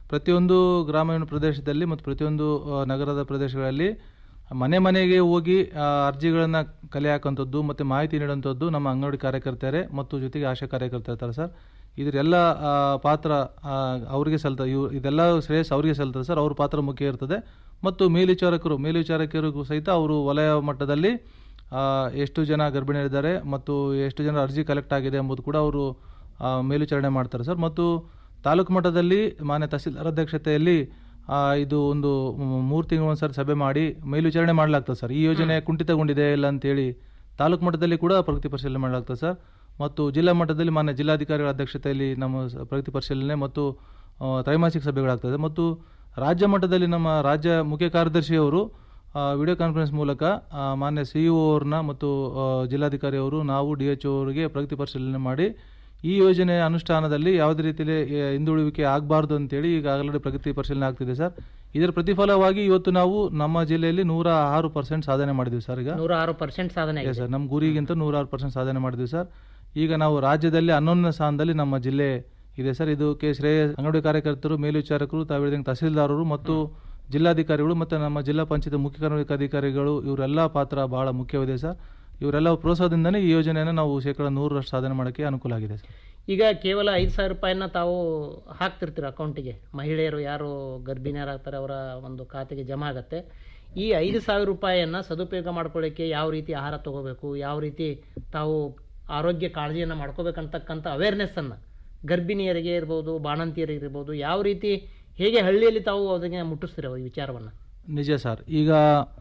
ಪ್ರತಿಯೊಂದು ಗ್ರಾಮೀಣ ಪ್ರದೇಶದಲ್ಲಿ ಮತ್ತು ಪ್ರತಿಯೊಂದು ಆ, ನಗರದ ಪ್ರದೇಶಗಳಲ್ಲಿ ಮನೆ ಮನೆಗೆ ಹೋಗಿ ಅರ್ಜಿಗಳನ್ನು ಕಲೆ ಹಾಕುವಂಥದ್ದು ಮತ್ತು ಮಾಹಿತಿ ನೀಡುವಂಥದ್ದು ನಮ್ಮ ಅಂಗನವಾಡಿ ಕಾರ್ಯಕರ್ತರೇ ಮತ್ತು ಜೊತೆಗೆ ಆಶಾ ಕಾರ್ಯಕರ್ತರು ಇರ್ತಾರೆ ಸರ್ ಇದರೆಲ್ಲ ಆ, ಪಾತ್ರ ಆ, ಅವರಿಗೆ ಸಲ್ತದೆ ಇವು ಇದೆಲ್ಲ ಶ್ರೇಯಸ್ ಅವರಿಗೆ ಸಲ್ತದೆ ಸರ್ ಅವ್ರ ಪಾತ್ರ ಮುಖ್ಯ ಇರ್ತದೆ ಮತ್ತು ಮೇಲ್ವಿಚಾರಕರು ಮೇಲ್ವಿಚಾರಕರಿಗೂ ಸಹಿತ ಅವರು ವಲಯ ಮಟ್ಟದಲ್ಲಿ ಆ, ಎಷ್ಟು ಜನ ಗರ್ಭಿಣಿಯರಿದ್ದಾರೆ ಮತ್ತು ಎಷ್ಟು ಜನ ಅರ್ಜಿ ಕಲೆಕ್ಟ್ ಆಗಿದೆ ಎಂಬುದು ಕೂಡ ಅವರು ಆ, ಮೇಲ್ವಿಚಾರಣೆ ಮಾಡ್ತಾರೆ ಸರ್ ಮತ್ತು ತಾಲೂಕು ಮಟ್ಟದಲ್ಲಿ ಮಾನ್ಯ ತಹಸೀಲ್ದಾರ್ ಅಧ್ಯಕ್ಷತೆಯಲ್ಲಿ ಆ, ಇದು ಒಂದು ಮೂರು ತಿಂಗಳು ಒಂದ್ಸರಿ ಸಭೆ ಮಾಡಿ ಮೇಲ್ವಿಚಾರಣೆ ಮಾಡಲಾಗ್ತದೆ ಸರ್ ಈ ಯೋಜನೆ ಕುಂಠಿತಗೊಂಡಿದೆ ಇಲ್ಲ ಅಂತೇಳಿ ತಾಲೂಕು ಮಟ್ಟದಲ್ಲಿ ಕೂಡ ಪ್ರಗತಿ ಪರಿಶೀಲನೆ ಮಾಡಲಾಗ್ತದೆ ಸರ್ ಮತ್ತು ಜಿಲ್ಲಾ ಮಟ್ಟದಲ್ಲಿ ಮಾನ್ಯ ಜಿಲ್ಲಾಧಿಕಾರಿಗಳ ಅಧ್ಯಕ್ಷತೆಯಲ್ಲಿ ನಮ್ಮ ಸ- ಪ್ರಗತಿ ಪರಿಶೀಲನೆ ಮತ್ತು ಆ, ತ್ರೈಮಾಸಿಕ ಸಭೆಗಳಾಗ್ತದೆ ಮತ್ತು ರಾಜ್ಯ ಮಟ್ಟದಲ್ಲಿ ನಮ್ಮ ರಾಜ್ಯ ಮುಖ್ಯ ಕಾರ್ಯದರ್ಶಿಯವರು ವಿಡಿಯೋ ಕಾನ್ಫರೆನ್ಸ್ ಮೂಲಕ ಆ, ಮಾನ್ಯ ಸಿ ಇ ಅವ್ರನ್ನ ಮತ್ತು ಆ, ಜಿಲ್ಲಾಧಿಕಾರಿ ಅವರು ನಾವು ಡಿ ಎಚ್ ಅವರಿಗೆ ಪ್ರಗತಿ ಪರಿಶೀಲನೆ ಮಾಡಿ ಈ ಯೋಜನೆಯ ಅನುಷ್ಠಾನದಲ್ಲಿ ಯಾವುದೇ ರೀತಿಯಲ್ಲಿ ಆ, ಹಿಂದುಳಿವಿಕೆ ಆಗಬಾರ್ದು ಅಂತೇಳಿ ಈಗ ಆಲ್ರೆಡಿ ಪ್ರಗತಿ ಪರಿಶೀಲನೆ ಆಗ್ತಿದೆ ಸರ್ ಇದರ ಪ್ರತಿಫಲವಾಗಿ ಇವತ್ತು ನಾವು ನಮ್ಮ ಜಿಲ್ಲೆಯಲ್ಲಿ ನೂರ ಆರು ಪರ್ಸೆಂಟ್ ಸಾಧನೆ ಮಾಡಿದ್ವಿ ಸರ್ ಈಗ ನೂರ ಆರು ಪರ್ಸೆಂಟ್ ಸಾಧನೆ Yes, ಆಗಿದೆ ಸರ್ ನಮ್ಮ ಗುರಿಗಿಂತ ನೂರಾರು ಪರ್ಸೆಂಟ್ ಸಾಧನೆ ಮಾಡಿದ್ವಿ ಸರ್ ಈಗ ನಾವು ರಾಜ್ಯದಲ್ಲಿ ಹನ್ನೊಂದನೇ ಸ್ಥಾನದಲ್ಲಿ ನಮ್ಮ ಜಿಲ್ಲೆ ಇದೆ ಸರ್ ಇದಕ್ಕೆ ಶ್ರೇಯ ಅಂಗಡಿ ಕಾರ್ಯಕರ್ತರು ಮೇಲ್ವಿಚಾರಕರು ತಾವು ಹೇಳಿದಂಗೆ ತಹಸೀಲ್ದಾರರು ಮತ್ತು ಜಿಲ್ಲಾಧಿಕಾರಿಗಳು ಮತ್ತು ನಮ್ಮ ಜಿಲ್ಲಾ ಪಂಚಾಯತ್ ಮುಖ್ಯ ಕಾರ್ಮಿಕ ಅಧಿಕಾರಿಗಳು ಇವರೆಲ್ಲ ಪಾತ್ರ ಬಹಳ ಮುಖ್ಯವಿದೆ ಸರ್ ಇವರೆಲ್ಲ ಪ್ರೋತ್ಸಾಹದಿಂದನೇ ಈ ಯೋಜನೆಯನ್ನು ನಾವು ಶೇಕಡ ನೂರರಷ್ಟು ಸಾಧನೆ ಮಾಡೋಕ್ಕೆ ಅನುಕೂಲ ಆಗಿದೆ ಸರ್ ಈಗ ಕೇವಲ ಐದು ಸಾವಿರ ರೂಪಾಯಿನ ತಾವು ಹಾಕ್ತಿರ್ತೀರ ಅಕೌಂಟಿಗೆ ಮಹಿಳೆಯರು ಯಾರು ಗರ್ಭಿಣಿಯರಾಗ್ತಾರೆ ಅವರ ಒಂದು ಖಾತೆಗೆ ಜಮಾ ಆಗುತ್ತೆ ಈ ಐದು ಸಾವಿರ ರೂಪಾಯಿಯನ್ನು ಸದುಪಯೋಗ ಮಾಡ್ಕೊಳ್ಳಿಕ್ಕೆ ಯಾವ ರೀತಿ ಆಹಾರ ತಗೋಬೇಕು ಯಾವ ರೀತಿ ತಾವು ಆರೋಗ್ಯ ಕಾಳಜಿಯನ್ನು ಮಾಡ್ಕೋಬೇಕಂತಕ್ಕಂಥ ಅವೇರ್ನೆಸ್ಸನ್ನು ಗರ್ಭಿಣಿಯರಿಗೆ ಇರ್ಬೋದು ಬಾಣಂತಿಯರಿಗೆ ಇರ್ಬೋದು ಯಾವ ರೀತಿ ಹೇಗೆ ಹಳ್ಳಿಯಲ್ಲಿ ತಾವು ಅದಕ್ಕೆ ಮುಟ್ಟಿಸ್ತೀರ ಈ ವಿಚಾರವನ್ನು ನಿಜ ಸರ್ ಈಗ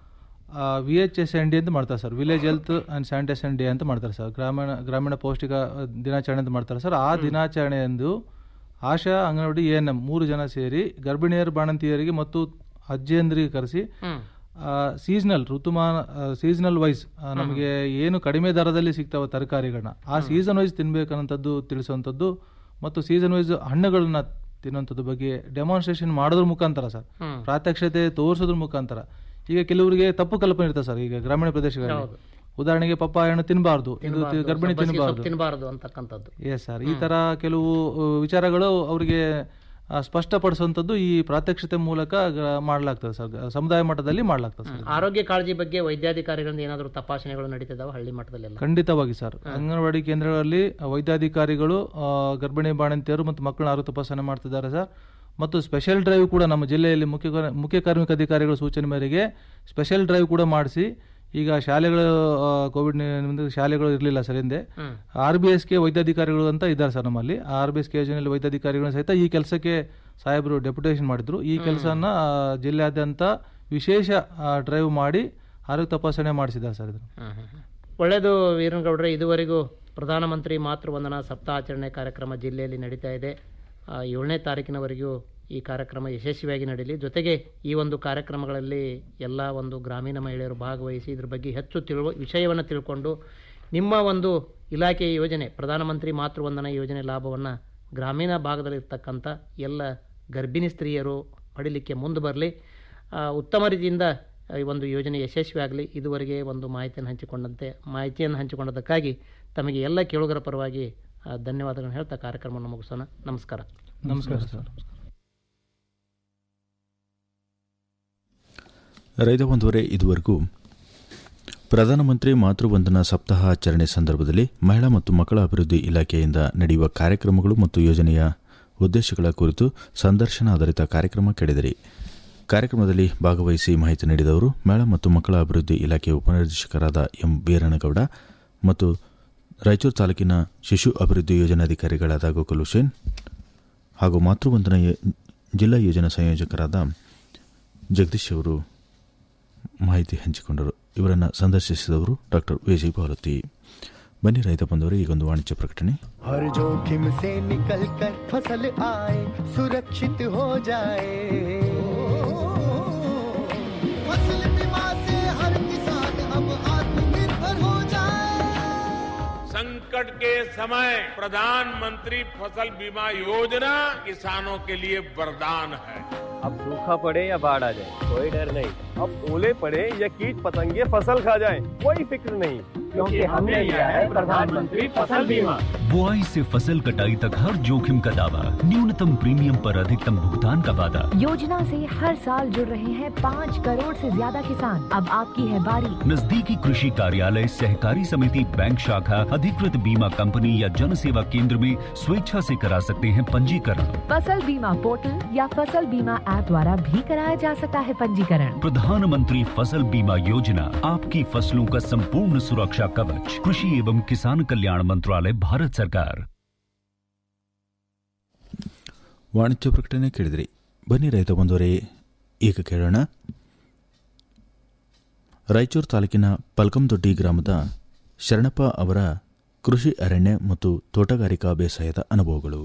V H S N D ಅಂತ ಮಾಡ್ತಾರೆ sir village health and sanitation day ಅಂತ ಮಾಡ್ತಾರೆ ಸರ್ ಗ್ರಾಮೀಣ ಗ್ರಾಮೀಣ ಪೌಷ್ಟಿಕ ಆ, ದಿನಾಚರಣೆ ಅಂತ ಮಾಡ್ತಾರೆ ಸರ್ ಆ ದಿನಾಚರಣೆಯಂದು ASHA anganwadi A N M ಮೂರು ಜನ ಸೇರಿ ಗರ್ಭಿಣಿಯರು ಬಾಣಂತಿಯರಿಗೆ ಮತ್ತು ಅಜ್ಜಿಯಂದ್ರಿಗೆ ಕರೆಸಿ ಸೀಸನಲ್ ಋತುಮಾನ ಸೀಸನಲ್ ವೈಸ್ ನಮಗೆ ಏನು ಕಡಿಮೆ ದರದಲ್ಲಿ ಸಿಗ್ತಾವೆ ತರಕಾರಿಗಳನ್ನ ಆ ಸೀಸನ್ ವೈಸ್ ತಿನ್ಬೇಕನ್ನೋಂಥದ್ದು ತಿಳಿಸುವಂಥದ್ದು ಮತ್ತು ಸೀಸನ್ ವೈಸ್ ಹಣ್ಣುಗಳನ್ನ ತಿನ್ನುವಂಥದ್ದು ಬಗ್ಗೆ ಡೆಮಾನ್ಸ್ಟ್ರೇಷನ್ ಮಾಡೋದ್ರ ಮುಖಾಂತರ ಸರ್ ಹ್ಮ್. ಪ್ರಾತ್ಯಕ್ಷತೆ ತೋರಿಸೋದ್ರ ಮುಖಾಂತರ ಈಗ ಕೆಲವರಿಗೆ ತಪ್ಪು ಕಲ್ಪನೆ ಇರ್ತದೆ ಸರ್ ಈಗ ಗ್ರಾಮೀಣ ಪ್ರದೇಶಗಳಲ್ಲಿ ಹೌದು. ಉದಾಹರಣೆಗೆ ಪಪ್ಪಾಯ ಹಣ್ಣು ತಿನ್ನಬಾರ್ದು ಇದು ತಿನ್ಬಾರ್ದು, ಗರ್ಭಿಣಿ ಸಬ್ಬಸಿಗೆ ತಿನ್ನಬಾರ್ದು ಸೊಪ್ಪು ತಿನ್ನಬಾರ್ದು ಅಂತಕ್ಕಂಥದ್ದು ಎಸ್ ಸರ್ ಈ ತರ ಕೆಲವು ಅ, ವಿಚಾರಗಳು ಅವರಿಗೆ ಆ, ಸ್ಪಷ್ಟಪಡಿಸುವಂಥದ್ದು ಈ ಪ್ರಾತ್ಯಕ್ಷತೆ ಮೂಲಕ ಗ- ಮಾಡಲಾಗ್ತದೆ ಸರ್ ಗ- ಸಮುದಾಯ ಮಟ್ಟದಲ್ಲಿ ಮಾಡಲಾಗ್ತದೆ ಸರ್ ಆರೋಗ್ಯ ಕಾಳಜಿ ಬಗ್ಗೆ ವೈದ್ಯಾಧಿಕಾರಿಗಳಿಂದ ಏನಾದರೂ ತಪಾಸಣೆಗಳು ನಡೀತಿದಾವೆ ಹಳ್ಳಿ ಮಟ್ಟದಲ್ಲೆಲ್ಲ ಖಂಡಿತವಾಗಿ ಸರ್ ಅಂಗನವಾಡಿ ಕೇಂದ್ರಗಳಲ್ಲಿ ವೈದ್ಯಾಧಿಕಾರಿಗಳು ಆ, ಗರ್ಭಿಣಿ ಬಾಣಂತಿಯರು ಮತ್ತು ಮಕ್ಕಳನ್ನ ಆರೋಗ್ಯ ತಪಾಸಣೆ ಮಾಡ್ತಿದ್ದಾರೆ ಸರ್ ಮತ್ತು ಸ್ಪೆಷಲ್ ಡ್ರೈವ್ ಕೂಡ ನಮ್ಮ ಜಿಲ್ಲೆಯಲ್ಲಿ ಮುಖ್ಯ ಕಾ- ಮುಖ್ಯ ಕಾರ್ಮಿಕ ಅಧಿಕಾರಿಗಳ ಸೂಚನೆ ಮೇರೆಗೆ ಸ್ಪೆಷಲ್ ಡ್ರೈವ್ ಕೂಡ ಮಾಡಿಸಿ ಈಗ ಶಾಲೆಗಳು ಆ, ಕೋವಿಡ್ ನಿ- ಶಾಲೆಗಳು ಇರಲಿಲ್ಲ ಸರ್ ಹಿಂದೆ ಹ್ಮ್. ಆರ್ ಬಿ ಎಸ್ಗೆ ವೈದ್ಯಾಧಿಕಾರಿಗಳು ಅಂತ ಇದ್ದಾರೆ ಸರ್ ನಮ್ಮಲ್ಲಿ ಆರ್ ಬಿ ಎಸ್ ಕೆ ಯೋಜನೆಯಲ್ಲಿ ವೈದ್ಯಾಧಿಕಾರಿಗಳು ಸಹಿತ ಈ ಕೆಲಸಕ್ಕೆ ಸಾಹೇಬರು ಡೆಪ್ಯುಟೇಷನ್ ಮಾಡಿದ್ರು ಈ ಕೆಲಸನ ಜಿಲ್ಲೆಯಾದ್ಯಂತ ವಿಶೇಷ ಡ್ರೈವ್ ಮಾಡಿ ಆರೋಗ್ಯ ತಪಾಸಣೆ ಮಾಡಿಸಿದ್ದಾರೆ ಸರ್ ಇದನ್ನು ಹ್ಮ್, ಹ್ಮ್, ಹ್ಮ್. ಒಳ್ಳೆಯದು ವೀರನಗೌಡ್ರೆ ಇದುವರೆಗೂ ಪ್ರಧಾನಮಂತ್ರಿ ಮಾತೃವಂದನಾ ಸಪ್ತಾಚರಣೆ ಕಾರ್ಯಕ್ರಮ ಜಿಲ್ಲೆಯಲ್ಲಿ ನಡೀತಾ ಇದೆ ಆ, ಏಳನೇ ತಾರೀಕಿನವರೆಗೂ ಈ ಕಾರ್ಯಕ್ರಮ ಯಶಸ್ವಿಯಾಗಿ ನಡೀಲಿ ಜೊತೆಗೆ ಈ ಒಂದು ಕಾರ್ಯಕ್ರಮಗಳಲ್ಲಿ ಎಲ್ಲ ಒಂದು ಗ್ರಾಮೀಣ ಮಹಿಳೆಯರು ಭಾಗವಹಿಸಿ ಇದ್ರ ಬಗ್ಗೆ ಹೆಚ್ಚು ತಿಳುವ ವಿಷಯವನ್ನು ತಿಳ್ಕೊಂಡು ನಿಮ್ಮ ಒಂದು ಇಲಾಖೆಯ ಯೋಜನೆ ಪ್ರಧಾನಮಂತ್ರಿ ಮಾತೃವಂದನಾ ಯೋಜನೆ ಲಾಭವನ್ನು ಗ್ರಾಮೀಣ ಭಾಗದಲ್ಲಿರ್ತಕ್ಕಂಥ ಎಲ್ಲ ಗರ್ಭಿಣಿ ಸ್ತ್ರೀಯರು ಪಡಿಲಿಕ್ಕೆ ಮುಂದೆ ಬರಲಿ ಉತ್ತಮ ರೀತಿಯಿಂದ ಈ ಒಂದು ಯೋಜನೆ ಯಶಸ್ವಿ ಆಗಲಿ ಇದುವರೆಗೆ ಒಂದು ಮಾಹಿತಿಯನ್ನು ಹಂಚಿಕೊಂಡಂತೆ ಮಾಹಿತಿಯನ್ನು ಹಂಚಿಕೊಂಡದಕ್ಕಾಗಿ ತಮಗೆ ಎಲ್ಲ ಕೇಳುಗರ ಪರವಾಗಿ ಆ, ಧನ್ಯವಾದಗಳನ್ನು ಹೇಳ್ತಾ ಕಾರ್ಯಕ್ರಮವನ್ನು ಮುಗಿಸೋಣ ನಮಸ್ಕಾರ ನಮಸ್ಕಾರ ಸರ್ ರೈತ ಬಂಧುವರೇ ಇದುವರೆಗೂ ಪ್ರಧಾನಮಂತ್ರಿ ಮಾತೃವಂದನಾ ಸಪ್ತಾಹ ಆಚರಣೆ ಸಂದರ್ಭದಲ್ಲಿ ಮಹಿಳಾ ಮತ್ತು ಮಕ್ಕಳ ಅಭಿವೃದ್ಧಿ ಇಲಾಖೆಯಿಂದ ನಡೆಯುವ ಕಾರ್ಯಕ್ರಮಗಳು ಮತ್ತು ಯೋಜನೆಯ ಉದ್ದೇಶಗಳ ಕುರಿತು ಸಂದರ್ಶನ ಆಧಾರಿತ ಕಾರ್ಯಕ್ರಮ ಕೇಳಿದಿರಿ ಕಾರ್ಯಕ್ರಮದಲ್ಲಿ ಭಾಗವಹಿಸಿ ಮಾಹಿತಿ ನೀಡಿದವರು ಮಹಿಳಾ ಮತ್ತು ಮಕ್ಕಳ ಅಭಿವೃದ್ಧಿ ಇಲಾಖೆಯ ಉಪನಿರ್ದೇಶಕರಾದ ಎಂ ವೀರಣ್ಣಗೌಡ ಮತ್ತು ರಾಯಚೂರು ತಾಲೂಕಿನ ಶಿಶು ಅಭಿವೃದ್ಧಿ ಯೋಜನಾಧಿಕಾರಿಗಳಾದ ಗೋಕುಲ್ ಹುಸೇನ್ ಹಾಗೂ ಮಾತೃವಂದನಾ ಯೋ- ಜಿಲ್ಲಾ ಯೋಜನಾ ಸಂಯೋಜಕರಾದ ಜಗದೀಶ್ ಅವರು ಮಾಹಿತಿ ಹಂಚಿಕೊಂಡರು ಇವರನ್ನು ಸಂದರ್ಶಿಸಿದವರು ಡಾಕ್ಟರ್ ವಿಜಯ್ ಭಾರತಿ ಬನ್ನಿ ರೈತ ಬಂದವರೇ ಈಗೊಂದು ವಾಣಿಜ್ಯ ಪ್ರಕಟಣೆ हर जोखिम से निकल कर फसल आए सुरक्षित हो जाए फसल बीमा से हर किसान अब आत्मनिर्भर हो जाए संकट के समय प्रधानमंत्री फसल बीमा योजना किसानों के लिए वरदान है अब सूखा पड़े या बाढ़ आ जाए कोई डर नहीं अब ओले पड़े या कीट पतंगे फसल खा जाए कोई फिक्र नहीं क्योंकि हमने लिया है प्रधानमंत्री फसल बीमा बुआई से फसल कटाई तक हर जोखिम का दावा न्यूनतम प्रीमियम पर अधिकतम भुगतान का वादा योजना से हर साल जुड़ रहे हैं पाँच करोड़ से ज्यादा किसान अब आपकी है बारी नजदीकी कृषि कार्यालय सहकारी समिति बैंक शाखा अधिकृत बीमा कंपनी या जन सेवा केंद्र में स्वेच्छा से करा सकते हैं पंजीकरण फसल बीमा पोर्टल या फसल बीमा ऐप द्वारा भी कराया जा सकता है पंजीकरण प्रधानमंत्री फसल बीमा योजना आपकी फसलों का संपूर्ण सुरक्षा कवच कृषि एवं किसान कल्याण मंत्रालय भारत सरकार ವಾಣಿಜ್ಯ ಪ್ರಕಟಣೆ ಕೇಳಿದ್ರಿ ಬನ್ನಿ ರೈತ ಬಂದವರೇ ಈಗ ಕೇಳೋಣ ರಾಯಚೂರು ತಾಲೂಕಿನ ಪಲ್ಕಂದೊಡ್ಡಿ ಗ್ರಾಮದ ಶರಣಪ್ಪ ಅವರ ಕೃಷಿ ಅರಣ್ಯ ಮತ್ತು ತೋಟಗಾರಿಕಾ ಬೇಸಾಯದ ಅನುಭವಗಳು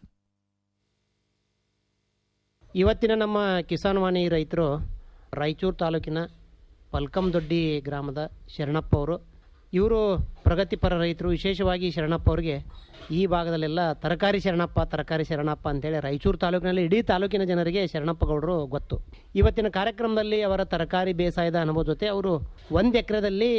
ಇವತ್ತಿನ ನಮ್ಮ ಕಿಸಾನ್ ವಾಣಿ ರೈತರು ರಾಯಚೂರು ತಾಲೂಕಿನ ಪಲ್ಕಂದೊಡ್ಡಿ ಗ್ರಾಮದ ಶರಣಪ್ಪ ಅವರು ಇವರು ಪ್ರಗತಿಪರ ರೈತರು ವಿಶೇಷವಾಗಿ ಶರಣಪ್ಪ ಅವರಿಗೆ ಈ ಭಾಗದಲ್ಲೆಲ್ಲ ತರಕಾರಿ ಶರಣಪ್ಪ ತರಕಾರಿ ಶರಣಪ್ಪ ಅಂತೇಳಿ ರಾಯಚೂರು ತಾಲೂಕಿನಲ್ಲಿ ಇಡೀ ತಾಲೂಕಿನ ಜನರಿಗೆ ಶರಣಪ್ಪ ಗೌಡರು ಗೊತ್ತು ಇವತ್ತಿನ ಕಾರ್ಯಕ್ರಮದಲ್ಲಿ ಅವರ ತರಕಾರಿ ಬೇಸಾಯದ ಅನುಭವ ಜೊತೆ ಅವರು ಒಂದು ಎಕರೆದಲ್ಲಿ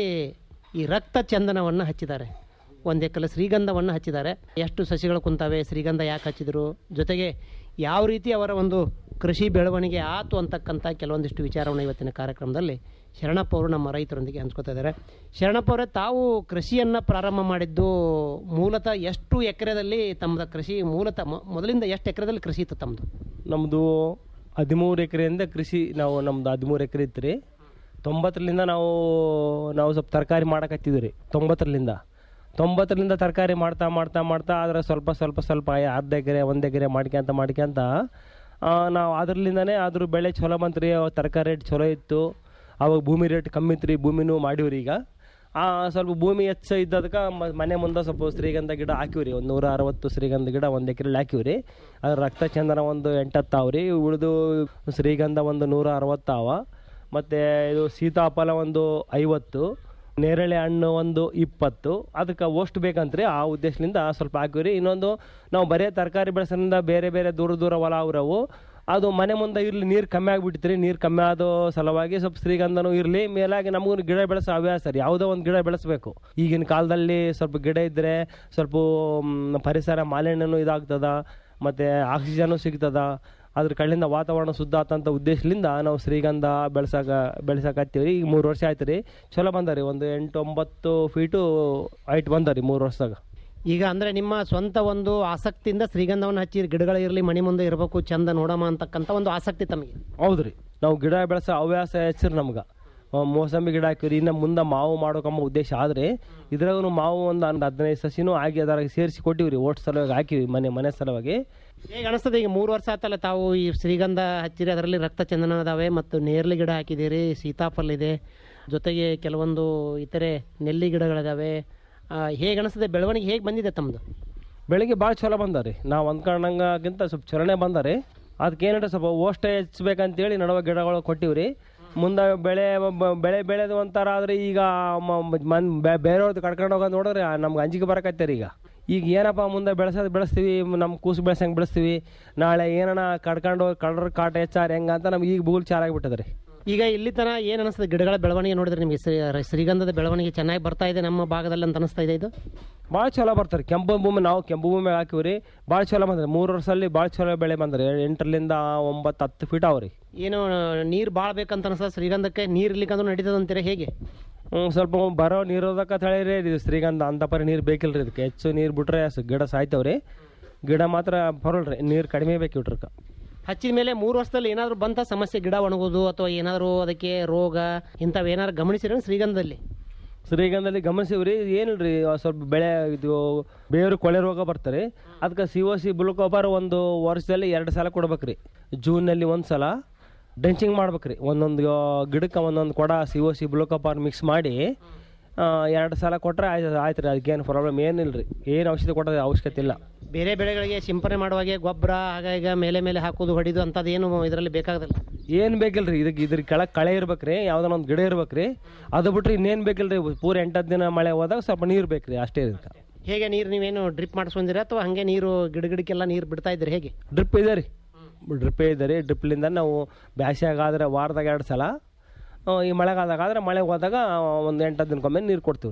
ಈ ರಕ್ತ ಚಂದನವನ್ನು ಹಚ್ಚಿದ್ದಾರೆ ಒಂದು ಎಕರೆ ಶ್ರೀಗಂಧವನ್ನು ಹಚ್ಚಿದ್ದಾರೆ ಎಷ್ಟು ಸಸಿಗಳು ಕುಂತಾವೆ ಶ್ರೀಗಂಧ ಯಾಕೆ ಹಚ್ಚಿದರು ಜೊತೆಗೆ ಯಾವ ರೀತಿ ಅವರ ಒಂದು ಕೃಷಿ ಬೆಳವಣಿಗೆ ಆತು ಅಂತಕ್ಕಂಥ ಕೆಲವೊಂದಿಷ್ಟು ವಿಚಾರವನ್ನು ಇವತ್ತಿನ ಕಾರ್ಯಕ್ರಮದಲ್ಲಿ ಶರಣಪ್ಪ ಅವರು ನಮ್ಮ ರೈತರೊಂದಿಗೆ ಹಂಚ್ಕೋತಾ ಇದ್ದಾರೆ ಶರಣಪ್ಪ ಅವರೇ ತಾವು ಕೃಷಿಯನ್ನು ಪ್ರಾರಂಭ ಮಾಡಿದ್ದು ಮೂಲತಃ ಎಷ್ಟು ಎಕರೆದಲ್ಲಿ ತಮ್ಮದ ಕೃಷಿ ಮೂಲತಃ ಮೊ- ಮೊದಲಿಂದ ಎಷ್ಟು ಎಕರೆದಲ್ಲಿ ಕೃಷಿ ಇತ್ತು ತಮ್ಮದು ನಮ್ಮದು ಹದಿಮೂರು ಎಕರೆಯಿಂದ ಕೃಷಿ ನಾವು ನಮ್ದು ಹದಿಮೂರು ಎಕರೆ ಇತ್ತು ರೀ ತೊಂಬತ್ತರಿಂದ ನಾವು ನಾವು ಸ್ವಲ್ಪ ತರಕಾರಿ ಮಾಡಕತ್ತಿದ್ವಿ ರೀ ತೊಂಬತ್ತರಿಂದ ತೊಂಬತ್ತರಿಂದ ತರಕಾರಿ ಮಾಡ್ತಾ ಮಾಡ್ತಾ ಮಾಡ್ತಾ ಆದರೆ ಸ್ವಲ್ಪ ಸ್ವಲ್ಪ ಸ್ವಲ್ಪ ಆಯ್- ಅರ್ಧ ಎಕರೆ ಒಂದು ಎಕರೆ ಮಾಡ್ಕ್ಯಂತ ಮಾಡ್ಕ್ಯಂತ ಆ, ನಾವು ಅದರಲ್ಲಿಂದನೇ ಅದ್ರ ಬೆಳೆ ಚಲೋ ಬಂತು ರೀ ಅವಾಗ ತರಕಾರಿ ರೇಟ್ ಚಲೋ ಇತ್ತು ಅವಾಗ ಭೂಮಿ ರೇಟ್ ಕಮ್ಮಿ ಇತ್ತು ರೀ ಭೂಮಿನೂ ಮಾಡಿವ್ರಿ ಈಗ ಆ, ಸ್ವಲ್ಪ ಭೂಮಿ ಹೆಚ್ಚು ಇದ್ದದಕ್ಕೆ ಮನೆ ಮುಂದೆ ಸ್ವಲ್ಪ ಶ್ರೀಗಂಧ ಗಿಡ ಹಾಕಿವ್ರಿ ಒಂದು ನೂರ ಅರವತ್ತು ಶ್ರೀಗಂಧ ಗಿಡ ಒಂದು ಎಕರೆಲಿ ಹಾಕಿವ್ರಿ ಅದ್ರ ರಕ್ತ ಚಂದನ ಒಂದು ಎಂಟತ್ತಾವ್ರಿ ಉಳಿದು ಶ್ರೀಗಂಧ ಒಂದು ನೂರ ಅರವತ್ತಾವ ಮತ್ತು ಇದು ಸೀತಾಫಲ ಒಂದು ಐವತ್ತು ನೇರಳೆ ಹಣ್ಣು ಒಂದು ಇಪ್ಪತ್ತು ಅದಕ್ಕೆ ಓಷ್ಟು ಬೇಕಂತ್ರಿ ಆ ಉದ್ದೇಶದಿಂದ ಸ್ವಲ್ಪ ಹಾಕಿವ್ರಿ ಇನ್ನೊಂದು ನಾವು ಬರೇ ತರಕಾರಿ ಬೆಳೆಸೋದ್ರಿಂದ ಬೇರೆ ಬೇರೆ ದೂರ ದೂರ ಹೊಲ ಅವ್ರವು ಅದು ಮನೆ ಮುಂದೆ ಇರಲಿ ನೀರು ಕಮ್ಮಿ ಆಗಿಬಿಡ್ತೀರಿ ನೀರು ಕಮ್ಮಿ ಆದೋ ಸಲುವಾಗಿ ಸ್ವಲ್ಪ ಶ್ರೀಗಂಧನೂ ಇರಲಿ ಮೇಲಾಗಿ ನಮಗೂ ಗಿಡ ಬೆಳೆಸೋ ಹವ್ಯಾಸ ರೀ ಯಾವುದೋ ಒಂದು ಗಿಡ ಬೆಳೆಸಬೇಕು ಈಗಿನ ಕಾಲದಲ್ಲಿ ಸ್ವಲ್ಪ ಗಿಡ ಇದ್ದರೆ ಸ್ವಲ್ಪ ಮ್, ಪರಿಸರ ಮಾಲಿನ್ಯನೂ ಇದಾಗ್ತದ ಮತ್ತು ಆಕ್ಸಿಜನ್ನು ಸಿಗ್ತದ ಅದ್ರ ಕಡೆಯಿಂದ ವಾತಾವರಣ ಶುದ್ಧ ಆತಂತ ಉದ್ದೇಶದಿಂದ ನಾವು ಶ್ರೀಗಂಧ ಬೆಳ್ಸಾಕ ಬೆಳ್ಸಕತ್ತೀವಿ ರೀ ಈಗ ಮೂರು ವರ್ಷ ಆಯ್ತು ರೀ ಚಲೋ ಬಂದ ರೀ ಒಂದು ಎಂಟು ಒಂಬತ್ತು ಫೀಟು ಹೈಟ್ ಬಂದ ರೀ ಮೂರು ವರ್ಷದಾಗ ಈಗ ಅಂದರೆ ನಿಮ್ಮ ಸ್ವಂತ ಒಂದು ಆಸಕ್ತಿಯಿಂದ ಶ್ರೀಗಂಧವನ್ನು ಹಚ್ಚಿ ಗಿಡಗಳಿರಲಿ ಮನೆ ಮುಂದೆ ಇರಬೇಕು ಚಂದ ನೋಡಮ್ಮ ಅಂತಕ್ಕಂಥ ಒಂದು ಆಸಕ್ತಿ ತಮಗೆ ಹೌದು ರೀ ನಾವು ಗಿಡ ಬೆಳೆಸೋ ಹವ್ಯಾಸ ಹೆಚ್ಚು ನಮ್ಗೆ ಮೋಸಂಬಿ ಗಿಡ ಹಾಕಿವ್ರಿ ಇನ್ನು ಮುಂದೆ ಮಾವು ಮಾಡೋಕಂಬ ಉದ್ದೇಶ ಆದರೆ ಇದ್ರಾಗೂ ಮಾವು ಒಂದು ಒಂದು ಹದಿನೈದು ಸಸಿನೂ ಆಗಿ ಅದ್ರಾಗ ಸೇರಿಸಿ ಕೊಟ್ಟಿವಿ ರೀ ಓಟ್ ಸಲುವಾಗಿ ಹಾಕಿವಿ ಮನೆ ಮನೆ ಸಲುವಾಗಿ ಹೇಗೆ ಅನಿಸ್ತದೆ ಈಗ ಮೂರು ವರ್ಷ ಆತಲ್ಲ ತಾವು ಈ ಶ್ರೀಗಂಧ ಹಚ್ಚಿರಿ ಅದರಲ್ಲಿ ರಕ್ತ ಚಂದನ ಅದಾವೆ ಮತ್ತು ನೇರಳೆ ಗಿಡ ಹಾಕಿದ್ದೀರಿ ಸೀತಾಫಲ ಇದೆ ಜೊತೆಗೆ ಕೆಲವೊಂದು ಇತರೆ ನೆಲ್ಲಿ ಗಿಡಗಳಿದಾವೆ ಹೇಗೆ ಅನಿಸ್ತದೆ ಬೆಳವಣಿಗೆ ಹೇಗೆ ಬಂದಿದೆ ತಮ್ಮದು ಬೆಳಿಗ್ಗೆ ಭಾಳ ಚಲೋ ಬಂದ ರೀ ನಾವು ಅಂದ್ಕೊಂಡಂಗಿಂತ ಸ್ವಲ್ಪ ಚಲನೆ ಬಂದ ರೀ ಅದಕ್ಕೆ ಏನಂದ್ರೆ ಸ್ವಲ್ಪ ಓಷ್ಟೇ ಹೆಚ್ಚಬೇಕಂತೇಳಿ ನಡುವ ಗಿಡಗಳು ಕೊಟ್ಟಿವಿ ರೀ ಮುಂದೆ ಬೆಳೆ ಬ- ಬೆಳೆ ಬೆಳೆದು ಒಂಥರ ಆದರೆ ಈಗ ಮ- ಮ- ಮನ್ ಬೆ- ಬೇರೆಯವ್ರದ್ದು ಕಡ್ಕೊಂಡು ಹೋಗೋದು ನೋಡಿದ್ರೆ ನಮ್ಗೆ ಅಂಜಿಕೆ ಬರಕತ್ತೀರಿ ಈಗ ಈಗ ಏನಪ್ಪ ಮುಂದೆ ಬೆಳೆಸೋದು ಬೆಳೆಸ್ತೀವಿ ನಮ್ಮ ಕೂಸು ಬೆಳೆಸಂಗೆ ಬೆಳೆಸ್ತೀವಿ ನಾಳೆ ಏನನ ಕಡ್ಕೊಂಡು ಹೋಗಿ ಕಡ್ರ ಕಾಟ ಹೆಚ್ಚಾರ ಹೆಂಗ ಅಂತ ನಮ್ಗೆ ಈಗ ಬೂಲ್ ಚಾರಾಗ್ಬಿಟ್ಟದ ರೀ ಈಗ ಇಲ್ಲಿ ತನ ಏನು ಅನಿಸ್ತದೆ ಗಿಡಗಳ ಬೆಳವಣಿಗೆ ನೋಡಿದ್ರೆ ನಿಮಗೆ ಶ್ರೀ- ಶ್ರೀಗಂಧದ ಬೆಳವಣಿಗೆ ಚೆನ್ನಾಗಿ ಬರ್ತಾ ಇದೆ ನಮ್ಮ ಭಾಗದಲ್ಲಿ ಅಂತ ಅನಿಸ್ತಾ ಇದೆ ಇದು ಭಾಳ ಚಲೋ ಬರ್ತಾರೆ ಕೆಂಪು ಭೂಮಿ ನಾವು ಕೆಂಪು ಭೂಮಿ ಹಾಕಿವಿ ರೀ ಭಾಳ ಚಲೋ ಬಂದ್ರಿ ಮೂರು ವರ್ಷದಲ್ಲಿ ಭಾಳ ಚಲೋ ಬೆಳೆ ಬಂದ್ರಿ ಎಂಟರಿಂದ ಒಂಬತ್ತು ಹತ್ತು ಫೀಟ್ ಅವ್ರಿ ಏನು ನೀರು ಭಾಳ ಬೇಕಂತ ಅನಿಸ್ತದೆ ಶ್ರೀಗಂಧಕ್ಕೆ ನೀರು ಇರ್ಲಿಕ್ಕಂದ್ರೂ ನಡೀತದೆ ಅಂತೀರಾ ಹೇಗೆ ಹ್ಞೂ ಸ್ವಲ್ಪ ಬರೋ ನೀರೋದಕ್ಕೆ ತಳಿರಿ ಇದು ಶ್ರೀಗಂಧ ಅಂತ ಪರಿ ನೀರು ಬೇಕಿಲ್ಲ ರೀ ಇದಕ್ಕೆ ಹೆಚ್ಚು ನೀರು ಬಿಟ್ರೆ ಸ- ಗಿಡ ಸಾಯ್ತಾವ್ರಿ ಗಿಡ ಮಾತ್ರ ಬರೋಲ್ರಿ ನೀರು ಕಡಿಮೆ ಬೇಕು ಇಟ್ರಕ್ಕೆ ಹಚ್ಚಿದ ಮೇಲೆ ಮೂರು ವರ್ಷದಲ್ಲಿ ಏನಾದರೂ ಬಂತ ಸಮಸ್ಯೆ ಗಿಡ ಒಣಗೋದು ಅಥವಾ ಏನಾದರೂ ಅದಕ್ಕೆ ರೋಗ ಇಂಥವು ಏನಾದ್ರು ಗಮನಿಸಿದ್ರೆ ಶ್ರೀಗಂಧದಲ್ಲಿ ಶ್ರೀಗಂಧದಲ್ಲಿ ಗಮನಿಸಿವ್ರಿ ಏನಿಲ್ರಿ ಸ್ವಲ್ಪ ಬೆಳೆ ಇದು ಬೇರು ಕೊಳೆ ರೋಗ ಬರ್ತಾರೆ ಅದಕ್ಕೆ ಸಿ ಒ ಸಿ ಬುಲ್ಕೋಬರ್ ಒಂದು ವರ್ಷದಲ್ಲಿ ಎರಡು ಸಲ ಕೊಡ್ಬೇಕ್ರಿ ಜೂನಲ್ಲಿ ಒಂದು ಸಲ ಡೆಂಚಿಂಗ್ ಮಾಡ್ಬೇಕ್ರಿ ಒಂದೊಂದು ಗಿಡಕ್ಕೆ ಒಂದೊಂದು ಕೊಡ ಸಿ ಒ ಸಿ ಬುಲ್ಕೋಬರ್ ಮಿಕ್ಸ್ ಮಾಡಿ ಆ, ಎರಡು ಸಲ ಕೊಟ್ಟರೆ ಆಯ್ತು ಆಯ್ತು ರೀ ಅದಕ್ಕೇನು ಪ್ರಾಬ್ಲಮ್ ಏನಿಲ್ಲ ರೀ ಏನು ಔಷಧಿ ಕೊಡೋದು ಅವಶ್ಯಕತೆ ಇಲ್ಲ ಬೇರೆ ಬೆಳೆಗಳಿಗೆ ಸಿಂಪರಣೆ ಮಾಡುವಾಗೆ ಗೊಬ್ಬರ ಆಗ ಈಗ ಮೇಲೆ ಮೇಲೆ ಹಾಕೋದು ಹೊಡಿದು ಅಂಥದ್ದು ಏನು ಇದರಲ್ಲಿ ಬೇಕಾಗೋದಿಲ್ಲ ಏನು ಬೇಕಿಲ್ರಿ ಇದಕ್ಕೆ ಇದ್ರ ಕೆಳಗೆ ಕಳೆ ಇರ್ಬೇಕ್ರಿ ಯಾವ್ದಾನ ಒಂದು ಗಿಡ ಇರ್ಬೇಕ್ರಿ ಅದು ಬಿಟ್ರೆ ಇನ್ನೇನು ಬೇಕಿಲ್ರಿ ಪೂರ ಎಂಟತ್ತು ದಿನ ಮಳೆ ಹೋದಾಗ ಸ್ವಲ್ಪ ನೀರು ಬೇಕ್ರಿ ಅಷ್ಟೇ ಇದಕ್ಕೆ ಹೇಗೆ ನೀರು ನೀವೇನು ಡ್ರಿಪ್ ಮಾಡಿಸ್ಕೊಂಡಿರ ಅಥವಾ ಹಾಗೆ ನೀರು ಗಿಡ ಗಿಡಕ್ಕೆಲ್ಲ ನೀರು ಬಿಡ್ತಾ ಇದ್ದೀರಿ ಹೇಗೆ ಡ್ರಿಪ್ ಇದೆ ರೀ ಡ್ರಿಪ್ಪೇ ಇದೆ ರೀ ಡ್ರಿಪ್ಲಿಂದ ನಾವು ಬ್ಯಾಸ್ಯಾಗ ಆದ್ರೆ ವಾರದಾಗ ಎರಡು ಸಲ ಆ, ಈ ಮಳೆಗಾಲದಾಗ ಆದ್ರೆ ಮಳೆ ಹೋದಾಗ ಒಂದು ಎಂಟು ದಿನಕ್ಕೊಮ್ಮೆ ನೀರು ಕೊಡ್ತೀವಿ ರೀ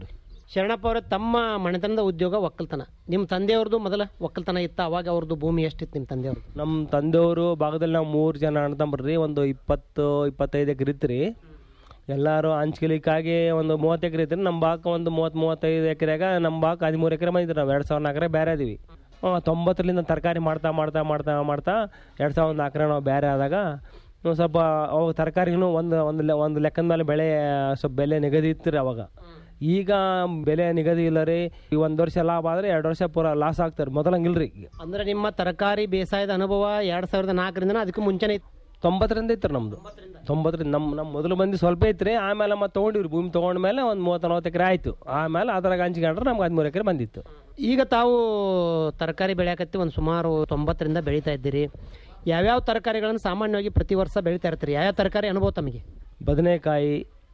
ಶರಣಪ್ಪ ಅವರೇ ತಮ್ಮ ಮನೆತನದ ಉದ್ಯೋಗ ಒಕ್ಕಲ್ತನ ನಿಮ್ಮ ತಂದೆಯವ್ರದ್ದು ಮೊದಲ ಒಕ್ಕಲ್ತನ ಇತ್ತ ಅವಾಗ ಅವ್ರದ್ದು ಭೂಮಿ ಎಷ್ಟಿತ್ತು ನಿಮ್ಮ ತಂದೆಯವ್ರದ್ದು ನಮ್ಮ ತಂದೆಯವರು ಭಾಗದಲ್ಲಿ ನಾವು ಮೂರು ಜನ ಅಣ್ಣ ತಮ್ಮರ್ರಿ ಒಂದು ಇಪ್ಪತ್ತು ಇಪ್ಪತ್ತೈದು ಎಕರೆ ಇತ್ತು ರೀ ಎಲ್ಲರೂ ಹಂಚ್ಕಲಿಕ್ಕಾಗಿ ಒಂದು ಮೂವತ್ತು ಎಕರೆ ಇತ್ತು ನಮ್ಮ ಬಾಕ ಒಂದು ಮೂವತ್ತು ಮೂವತ್ತೈದು ಎಕರೆಗ ನಮ್ಮ ಬಾಕ ಹದಿಮೂರು ಎಕರೆ ಬಂದಿದ್ರು ನಾವು ಎರಡು ಸಾವಿರ ನಾಲ್ಕರೆ ಬೇರೆ ಇದೀವಿ ತೊಂಬತ್ತರಿಂದ ತರಕಾರಿ ಮಾಡ್ತಾ ಮಾಡ್ತಾ ಮಾಡ್ತಾ ಮಾಡ್ತಾ ಎರಡು ಸಾವಿರದ ನಾಲ್ಕರ ನಾವು ಬೇರೆ ಆದಾಗ ನಾವು ಸ್ವಲ್ಪ ಅವಾಗ ತರಕಾರಿಗೂ ಒಂದು ಒಂದು ಲೆ ಒಂದು ಲೆಕ್ಕದ ಮೇಲೆ ಬೆಳೆ ಸ್ವಲ್ಪ ಬೆಲೆ ನಿಗದಿ ಇತ್ತು ರೀ ಅವಾಗ ಈಗ ಬೆಲೆ ನಿಗದಿ ಇಲ್ಲ ರೀ ಈ ಒಂದು ವರ್ಷ ಲಾಭ ಆದರೆ ಎರಡು ವರ್ಷ ಪೂರ ಲಾಸ್ ಆಗ್ತಾರೆ ಮೊದಲಂಗಿಲ್ರಿ ಅಂದ್ರೆ ನಿಮ್ಮ ತರಕಾರಿ ಬೇಸಾಯದ ಅನುಭವ ಎರಡ್ ಸಾವಿರದ ನಾಲ್ಕರಿಂದ ಅದಕ್ಕೂ ಮುಂಚೆನೆ ಇತ್ತು ತೊಂಬತ್ತರಿಂದ ಇತ್ತು ನಮ್ದು ತೊಂಬತ್ತರಿಂದ ನಮ್ಮ ನಮ್ಮ ಮೊದಲು ಮಂದಿ ಸ್ವಲ್ಪ ಐತ್ರಿ ಆಮೇಲೆ ಮತ್ತೆ ತೊಗೊಂಡಿವ್ರಿ ಭೂಮಿ ತೊಗೊಂಡ್ಮೇಲೆ ಒಂದು ಮೂವತ್ತು ನಲ್ವತ್ತು ಎಕರೆ ಆಯಿತು ಆಮೇಲೆ ಅದ್ರಾಗ ಹಂಚ್ಕೊಂಡ್ರೆ ನಮ್ಗೆ ಹದಿಮೂರು ಎಕರೆ ಬಂದಿತ್ತು ಈಗ ತಾವು ತರಕಾರಿ ಬೆಳೆಯಕತ್ತಿ ಒಂದು ಸುಮಾರು ತೊಂಬತ್ತರಿಂದ ಬೆಳೀತಾ ಇದ್ದೀರಿ ಯಾವ್ಯಾವ ತರಕಾರಿಗಳನ್ನು ಸಾಮಾನ್ಯವಾಗಿ ಪ್ರತಿ ವರ್ಷ ಬೆಳೀತಾ ಇರ್ತೀರಿ ಯಾವ್ಯಾವ ತರಕಾರಿ ಅನುಭವ ತಮಗೆ ಬದನೆಕಾಯಿ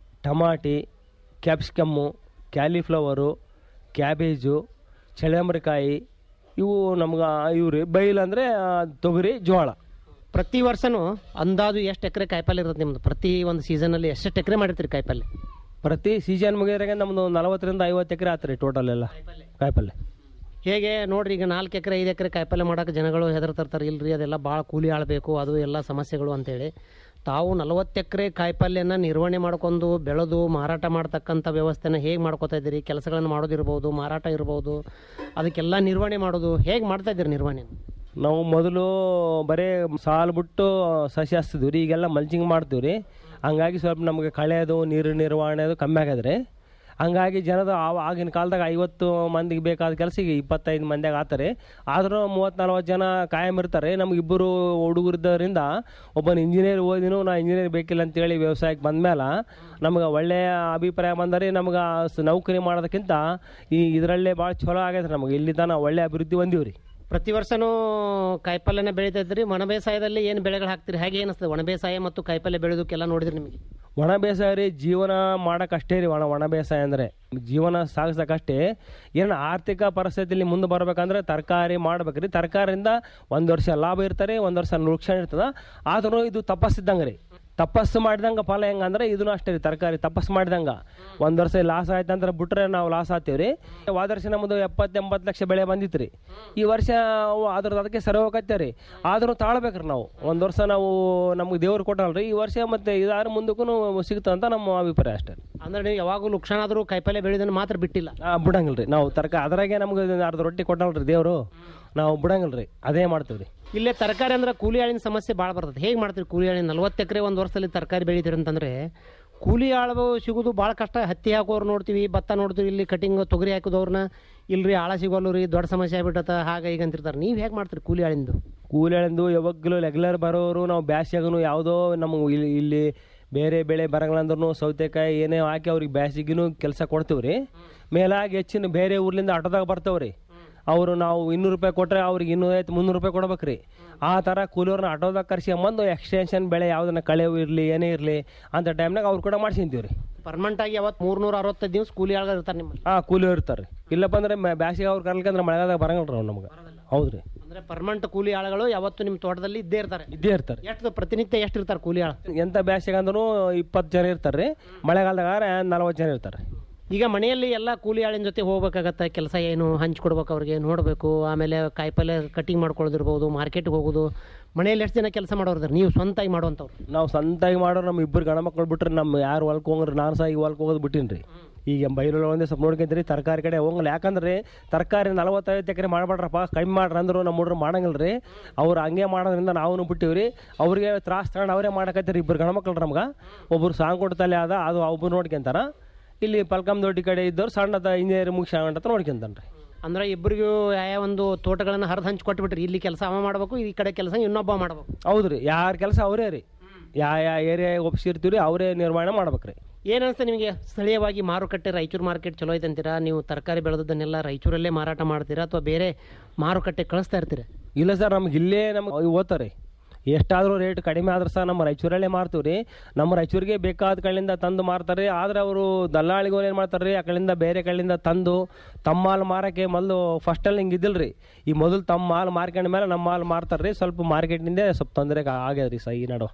ಟಮಾಟಿ ಕ್ಯಾಪ್ಸಿಕಮ್ಮು ಕ್ಯಾಲಿಫ್ಲವರು ಕ್ಯಾಬೇಜು ಚಳ್ಳಂಬ್ರಿಕಾಯಿ ಇವು ನಮ್ಗೆ ಇವು ರೀ ಬೈಲ್ ಅಂದರೆ ತೊಗರಿ ಜೋಳ ಪ್ರತಿ ವರ್ಷನೂ ಅಂದಾಜು ಎಷ್ಟು ಎಕರೆ ಕಾಯಿಪಲ್ಲೆ ಇರುತ್ತೆ ನಿಮ್ದು ಪ್ರತಿ ಒಂದು ಸೀಸನಲ್ಲಿ ಎಷ್ಟೆಷ್ಟು ಎಕರೆ ಮಾಡಿರ್ತೀರಿ ಕಾಯಿಪಲ್ಲೆ ಪ್ರತಿ ಸೀಸನ್ ಮುಗಿದ್ರಾಗ ನಮ್ಮದು ನಲವತ್ತರಿಂದ ಐವತ್ತು ಎಕರೆ ಆತ್ರಿ ಟೋಟಲ್ ಎಲ್ಲ ಕಾಯಿಪಲ್ಲೆ ಹೇಗೆ ನೋಡ್ರಿ ಈಗ ನಾಲ್ಕು ಎಕರೆ ಐದು ಎಕರೆ ಕಾಯಿಪಲ್ಲೆ ಮಾಡೋಕೆ ಜನಗಳು ಹೆದರ್ತಿರ್ತಾರೆ ಇಲ್ರಿ ಅದೆಲ್ಲ ಭಾಳ ಕೂಲಿ ಆಳಬೇಕು ಅದು ಎಲ್ಲ ಸಮಸ್ಯೆಗಳು ಅಂತೇಳಿ ತಾವು ನಲವತ್ತು ಎಕರೆ ಕಾಯಿಪಲ್ಯನ ನಿರ್ವಹಣೆ ಮಾಡ್ಕೊಂಡು ಬೆಳೆದು ಮಾರಾಟ ಮಾಡ್ತಕ್ಕಂಥ ವ್ಯವಸ್ಥೆನ ಹೇಗೆ ಮಾಡ್ಕೋತಾ ಇದ್ದೀರಿ ಕೆಲಸಗಳನ್ನು ಮಾಡೋದಿರ್ಬೋದು ಮಾರಾಟ ಇರ್ಬೋದು ಅದಕ್ಕೆಲ್ಲ ನಿರ್ವಹಣೆ ಮಾಡೋದು ಹೇಗೆ ಮಾಡ್ತಾ ಇದ್ದೀರಿ ನಿರ್ವಹಣೆ ನಾವು ಮೊದಲು ಬರೀ ಸಾಲು ಬಿಟ್ಟು ಸಸಿ ಹಚ್ತಿದ್ವಿ ರೀ ಈಗೆಲ್ಲ ಮಲ್ಚಿಂಗ್ ಮಾಡ್ತೀವಿ ರೀ ಹಂಗಾಗಿ ಸ್ವಲ್ಪ ನಮಗೆ ಕಳೆಯೋದು ನೀರು ನಿರ್ವಹಣೆ ಅದು ಕಮ್ಮಿ ಆಗ್ಯದ್ರಿ ಹಂಗಾಗಿ ಜನದ ಆವ ಆಗಿನ ಕಾಲದಾಗ ಐವತ್ತು ಮಂದಿಗೆ ಬೇಕಾದ ಕೆಲಸ ಈಗ ಇಪ್ಪತ್ತೈದು ಮಂದಿಯಾಗ ಆತಾರೆ ಆದರೂ ಮೂವತ್ತು ನಲ್ವತ್ತು ಜನ ಕಾಯಂ ಇರ್ತಾರೆ ನಮ್ಗೆ ಇಬ್ಬರು ಹುಡುಗರಿದ್ದರಿಂದ ಒಬ್ಬನ ಇಂಜಿನಿಯರ್ ಓದಿನೂ ನಾ ಇಂಜಿನಿಯರ್ ಬೇಕಿಲ್ಲ ಅಂತೇಳಿ ವ್ಯವಸಾಯಕ್ಕೆ ಬಂದಮೇಲೆ ನಮ್ಗೆ ಒಳ್ಳೆಯ ಅಭಿಪ್ರಾಯ ಬಂದರೆ ನಮ್ಗೆ ಸ- ನೌಕರಿ ಮಾಡೋದಕ್ಕಿಂತ ಈ ಇದರಲ್ಲೇ ಭಾಳ ಚಲೋ ಆಗೈತೆ ನಮಗೆ ಇಲ್ಲಿ ತನಕ ಒಳ್ಳೆ ಅಭಿವೃದ್ಧಿ ಬಂದೀವಿ ರೀ ಪ್ರತಿ ವರ್ಷನೂ ಕಾಯಿಪಲ್ಯನ ಬೆಳೀತಾ ಇದ್ರಿ ಒಣ ಬೇಸಾಯದಲ್ಲಿ ಏನು ಬೆಳೆಗಳು ಹಾಕ್ತೀರಿ ಹೇಗೆ ಏನಿಸ್ತದೆ ಒಣ ಬೇಸಾಯ ಮತ್ತು ಕಾಯಿಪಲ್ಯ ಬೆಳೆದಕ್ಕೆಲ್ಲ ನೋಡಿದ್ರಿ ನಿಮಗೆ ಒಣ ಬೇಸಾಯ ರೀ ಜೀವನ ಮಾಡೋಕ್ಕಷ್ಟೇ ರೀ ಒಣ ಒಣ ಬೇಸಾಯ ಅಂದರೆ ಜೀವನ ಸಾಗಿಸೋಕ್ಕಷ್ಟೇ ಏನು ಆರ್ಥಿಕ ಪರಿಸ್ಥಿತಿಯಲ್ಲಿ ಮುಂದೆ ಬರ್ಬೇಕಂದ್ರೆ ತರಕಾರಿ ಮಾಡ್ಬೇಕ್ರಿ ತರಕಾರಿಯಿಂದ ಒಂದು ವರ್ಷ ಲಾಭ ಇರ್ತಾರೆ ಒಂದು ವರ್ಷ ನುಕ್ಸಾನ್ ಇರ್ತದ ಆದ್ರೂ ಇದು ತಪಸ್ಸಿದ್ದಂಗೆ ರೀ ತಪಸ್ಸು ಮಾಡಿದಂಗೆ ಫಲ ಹೆಂಗಂದ್ರೆ ಇದನ್ನು ಅಷ್ಟೇ ರೀ ತರಕಾರಿ ತಪಸ್ಸು ಮಾಡಿದಂಗೆ ಒಂದು ವರ್ಷ ಲಾಸ್ ಆಯ್ತು ಅಂದ್ರೆ ಬಿಟ್ರೆ ನಾವು ಲಾಸ್ ಆಗ್ತೀವಿ ರೀ ಹೋದ ವರ್ಷ ನಮ್ಮದು ಎಪ್ಪತ್ತು ಎಂಬತ್ತು ಲಕ್ಷ ಬೆಳೆ ಬಂದಿತ್ತು ರೀ ಈ ವರ್ಷ ಅವು ಅದ್ರದ್ದು ಅದಕ್ಕೆ ಸರಿ ಹೋಗತ್ತೆ ರೀ ಆದ್ರೂ ತಾಳ್ಬೇಕ್ರಿ ನಾವು ಒಂದು ವರ್ಷ ನಾವು ನಮ್ಗೆ ದೇವ್ರು ಕೊಟ್ಟಲ್ರಿ ಈ ವರ್ಷ ಮತ್ತೆ ಇದಾದ್ರೆ ಮುಂದಕ್ಕೂ ಸಿಗ್ತಂತ ನಮ್ಮ ಅಭಿಪ್ರಾಯ ಅಷ್ಟೇ ಅಂದ್ರೆ ನೀವು ಯಾವಾಗೂ ಲುಕ್ಷಣ ಆದರೂ ಕಾಯಿಪಲ್ಯ ಬೆಳೆದನ್ನು ಮಾತ್ರ ಬಿಟ್ಟಿಲ್ಲ ಆ, ಬಿಡಂಗಿಲ್ರಿ ನಾವು ತರಕಾರಿ ಅದ್ರಾಗೆ ನಮ್ಗೆ ಅರ್ಧ ರೊಟ್ಟಿ ಕೊಟ್ಟಲ್ರಿ ದೇವರು ನಾವು ಬಿಡಂಗಿಲ್ರಿ ಅದೇ ಮಾಡ್ತೀವಿ ರೀ ಇಲ್ಲೇ ತರಕಾರಿ ಅಂದ್ರೆ ಕೂಲಿ ಆಳಿನ ಸಮಸ್ಯೆ ಭಾಳ ಬರ್ತದೆ ಹೇಗೆ ಮಾಡ್ತೀರಿ ಕೂಲಿ ಆಳಿನ ನಲ್ವತ್ತು ಎಕರೆ ಒಂದು ವರ್ಷದಲ್ಲಿ ತರಕಾರಿ ಬೆಳಿತೀರಿ ಅಂತಂದ್ರೆ ಕೂಲಿ ಆಳು ಸಿಗೋದು ಭಾಳ ಕಷ್ಟ ಹತ್ತಿ ಹಾಕೋರು ನೋಡ್ತೀವಿ ಭತ್ತ ನೋಡ್ತೀವಿ ಇಲ್ಲಿ ಕಟಿಂಗ್ ತೊಗರಿ ಹಾಕಿದವ್ರನ್ನ ಇಲ್ರಿ ಆಳ ಸಿಗೋಲ್ಲ ರೀ ದೊಡ್ಡ ಸಮಸ್ಯೆ ಆಗ್ಬಿಟ್ಟತ ಹಾಗೆ ಈಗ ಅಂತಿರ್ತಾರೆ ನೀವು ಹೇಗೆ ಮಾಡ್ತೀರಿ ಕೂಲಿ ಆಳಿಂದು ಕೂಲಿ ಹೇಳಿಂದು ಯಾವಾಗಲೂ ರೆಗ್ಯುಲರ್ ಬರೋರು ನಾವು ಬ್ಯಾಸ್ಗ್ಯಾಗೂ ಯಾವುದೋ ನಮಗೆ ಇಲ್ಲಿ ಇಲ್ಲಿ ಬೇರೆ ಬೆಳೆ ಬರಂಗಿಲ್ಲ ಸೌತೆಕಾಯಿ ಏನೇ ಹಾಕಿ ಅವ್ರಿಗೆ ಬ್ಯಾಸಿಗಿನೂ ಕೆಲಸ ಕೊಡ್ತೀವಿ ರೀ ಮೇಲಾಗಿ ಹೆಚ್ಚಿನ ಬೇರೆ ಊರ್ಲಿಂದ ಆಟೋದಾಗ ಬರ್ತಾವೆ ರೀ ಅವರು ನಾವು ಇನ್ನೂರು ರೂಪಾಯಿ ಕೊಟ್ಟರೆ ಅವ್ರಿಗೆ ಇನ್ನೂರೈವತ್ತು ಮುನ್ನೂರು ರೂಪಾಯಿ ಕೊಡ್ಬೇಕು ರೀ ಆ ಥರ ಕೂಲಿಯವ್ರನ್ನ ಆಟೋದಾಗ ಕರ್ಸ್ಕೊಂಬಂದು ಎಕ್ಸ್ಟೆನ್ಷನ್ ಬೆಳೆ ಯಾವುದನ್ನ ಕಳೆವು ಇರಲಿ ಏನೇ ಇರಲಿ ಅಂತ ಟೈಮ್ನಾಗ ಅವ್ರು ಕೂಡ ಮಾಡ್ಸ್ಕೊಂತೀವಿ ರೀ ಪರ್ಮನೆಂಟ್ ಆಗಿ ಯಾವತ್ತು ಮೂರ್ನೂರ ಅರವತ್ತೈದು ದಿವಸ ಕೂಲಿ ಆಳ್ಗಳು ಇರ್ತಾರೆ ನಿಮ್ಮಲ್ಲಿ ಹಾಂ ಕೂಲಿ ಇರ್ತಾರೆ ರೀ ಇಲ್ಲಪ್ಪ ಅಂದ್ರೆ ಬ್ಯಾಸಿಗೆ ಅವ್ರು ಕರ್ಲಿಕ್ಕಂದ್ರೆ ಮಳೆಗಾಲದಾಗ ಬರಂಗಿಲ್ಲ ರೀ ಅವ್ರು ನಮ್ಗೆ ಹೌದು ರೀ ಅಂದ್ರೆ ಪರ್ಮನೆಂಟ್ ಕೂಲಿ ಆಳುಗಳು ಯಾವತ್ತು ನಿಮ್ಮ ತೋಟದಲ್ಲಿ ಇದ್ದೇ ಇರ್ತಾರೆ ಇದ್ದೇ ಇರ್ತಾರೆ ಎಷ್ಟು ಪ್ರತಿನಿತ್ಯ ಎಷ್ಟು ಇರ್ತಾರೆ ಕೂಲಿ ಆಳು ಎಂಥ ಬ್ಯಾಸಿಗೆ ಅಂದ್ರೂ ಇಪ್ಪತ್ತು ಜನ ಇರ್ತಾರೆ ರೀ ಮಳೆಗಾಲದಾಗ ನಲ್ವತ್ತು ಜನ ಇರ್ತಾರೆ ಈಗ ಮನೆಯಲ್ಲಿ ಎಲ್ಲ ಕೂಲಿ ಆಳಿನ ಜೊತೆ ಹೋಗ್ಬೇಕಾಗತ್ತೆ ಕೆಲಸ ಏನು ಹಂಚ್ಕೊಡ್ಬೇಕು ಅವ್ರಿಗೆ ನೋಡಬೇಕು ಆಮೇಲೆ ಕಾಯಿಪಲ್ಯ ಕಟಿಂಗ್ ಮಾಡ್ಕೊಳ್ಳೋದಿರ್ಬೋದು ಮಾರ್ಕೆಟ್ಗೆ ಹೋಗೋದು ಮನೆಯಲ್ಲಿ ಎಷ್ಟು ಜನ ಕೆಲಸ ಮಾಡೋರು ನೀವು ಸ್ವಂತಾಗಿ ಮಾಡುವಂಥವ್ರು ನಾವು ಸ್ವಂತಾಗಿ ಮಾಡೋರು ನಮ್ಮ ಇಬ್ಬರು ಗಂಡ ಮಕ್ಳು ಬಿಟ್ರೆ ನಮ್ಮ ಯಾರು ಹೊಲ್ಕ್ ಹೋಗ್ರಿ ನಾನು ಸಹ ಈಗ ಹೊಲ್ಕ್ ಹೋಗೋದು ಬಿಟ್ಟಿನಿ ರೀ ಈಗ ಬೈಲೊಳಗೆ ಒಂದೇ ಸ್ವಲ್ಪ ನೋಡ್ಕೊಂತೀರಿ ತರಕಾರಿ ಕಡೆ ಹೋಗಲ್ಲ ಯಾಕಂದ್ರೆ ತರಕಾರಿ ನಲವತ್ತೈವತ್ತು ಎಕರೆ ಮಾಡಬೇಡ್ರಪ್ಪ ಕಮ್ಮಿ ಮಾಡ್ರಿ ಅಂದ್ರು ನಮ್ಮ ಹುಡ್ರು ಮಾಡಂಗಿಲ್ಲ ರೀ ಅವ್ರು ಹಂಗೆ ಮಾಡೋದ್ರಿಂದ ನಾವು ಬಿಟ್ಟಿವಿ ರೀ ಅವ್ರಿಗೆ ತ್ರಾಸ ತಗೊಂಡು ಅವರೇ ಮಾಡಕತ್ತೀರಿ ಇಬ್ಬರು ಗಂಡ್ಮಕ್ಳು ನಮ್ಗೆ ಒಬ್ಬರು ಸಾಂಗ್ ಕೊಡ್ತಲೆ ಅದ ಅದು ಒಬ್ಬರು ನೋಡ್ಕೊಂತಾರ ಇಲ್ಲಿ ಪಲ್ಕಮ್ ದೊಡ್ಡಿ ಕಡೆ ಇದ್ದವ್ರು ಸಣ್ಣದ ಇಂಜಿನಿಯರ್ ಮುಗಿಸಿ ಅಂತ ನೋಡ್ಕೊಂತಾನೆ ರೀ ಅಂದ್ರೆ ಇಬ್ಬರಿಗೂ ಯಾವ ಒಂದು ತೋಟಗಳನ್ನು ಹರಿದು ಹಂಚಿ ಕೊಟ್ಬಿಟ್ರಿ ಇಲ್ಲಿ ಕೆಲಸ ಅವ ಮಾಡಬೇಕು ಈ ಕಡೆ ಕೆಲಸ ಇನ್ನೊಬ್ಬ ಮಾಡಬೇಕು ಹೌದು ರೀ ಯಾರ ಕೆಲಸ ಅವರೇ ರೀ ಯಾವ ಯಾವ ಏರಿಯಾ ಒಪ್ಸಿರ್ತೀವಿ ರೀ ಅವರೇ ನಿರ್ವಹಣೆ ಮಾಡ್ಬೇಕು ರೀ ಏನನ್ಸುತ್ತೆ ನಿಮಗೆ ಸ್ಥಳೀಯವಾಗಿ ಮಾರುಕಟ್ಟೆ ರಾಯಚೂರು ಮಾರ್ಕೆಟ್ ಚಲೋ ಐತೆ ಅಂತೀರಾ ನೀವು ತರಕಾರಿ ಬೆಳೆದದ್ದನ್ನೆಲ್ಲ ರಾಯಚೂರಲ್ಲೇ ಮಾರಾಟ ಮಾಡ್ತೀರಾ ಅಥವಾ ಬೇರೆ ಮಾರುಕಟ್ಟೆ ಕಳಿಸ್ತಾ ಇರ್ತೀರಾ ಇಲ್ಲ ಸರ್ ನಮ್ಗೆ ಇಲ್ಲೇ ನಮ್ಗೆ ಓದ್ತಾರೆ ಎಷ್ಟಾದರೂ ರೇಟ್ ಕಡಿಮೆ ಆದ್ರೆ ಸಹ ನಮ್ಮ ರಾಯಚೂರಲ್ಲೇ ಮಾರ್ತೀವಿ ರೀ ನಮ್ಮ ರಾಯಚೂರಿಗೆ ಬೇಕಾದ ಕಡೆಯಿಂದ ತಂದು ಮಾರ್ತಾರೆ ಆದರೆ ಅವರು ದಲ್ಲಾಳಿಗಳು ಏನು ಮಾಡ್ತಾರೆ ರೀ ಆ ಕಡೆಯಿಂದ ಬೇರೆ ಕಡೆಯಿಂದ ತಂದು ತಮ್ಮ ಮಾಲ್ ಮಾರಕ್ಕೆ ಮೊದಲು ಫಸ್ಟಲ್ಲಿ ಹಿಂಗೆ ಇದ್ದಿಲ್ಲ ರೀ ಈ ಮೊದಲು ತಮ್ಮ ಮಾಲ್ ಮಾರ್ಕೊಂಡ ಮೇಲೆ ನಮ್ಮ ಮಾಲ್ ಮಾರ್ತಾರೆ ರೀ ಸ್ವಲ್ಪ ಮಾರ್ಕೆಟ್ನಿಂದ ಸ್ವಲ್ಪ ತೊಂದರೆ ಆಗ್ಯದ ರೀ ಸಹ ಈ ನಡುವೆ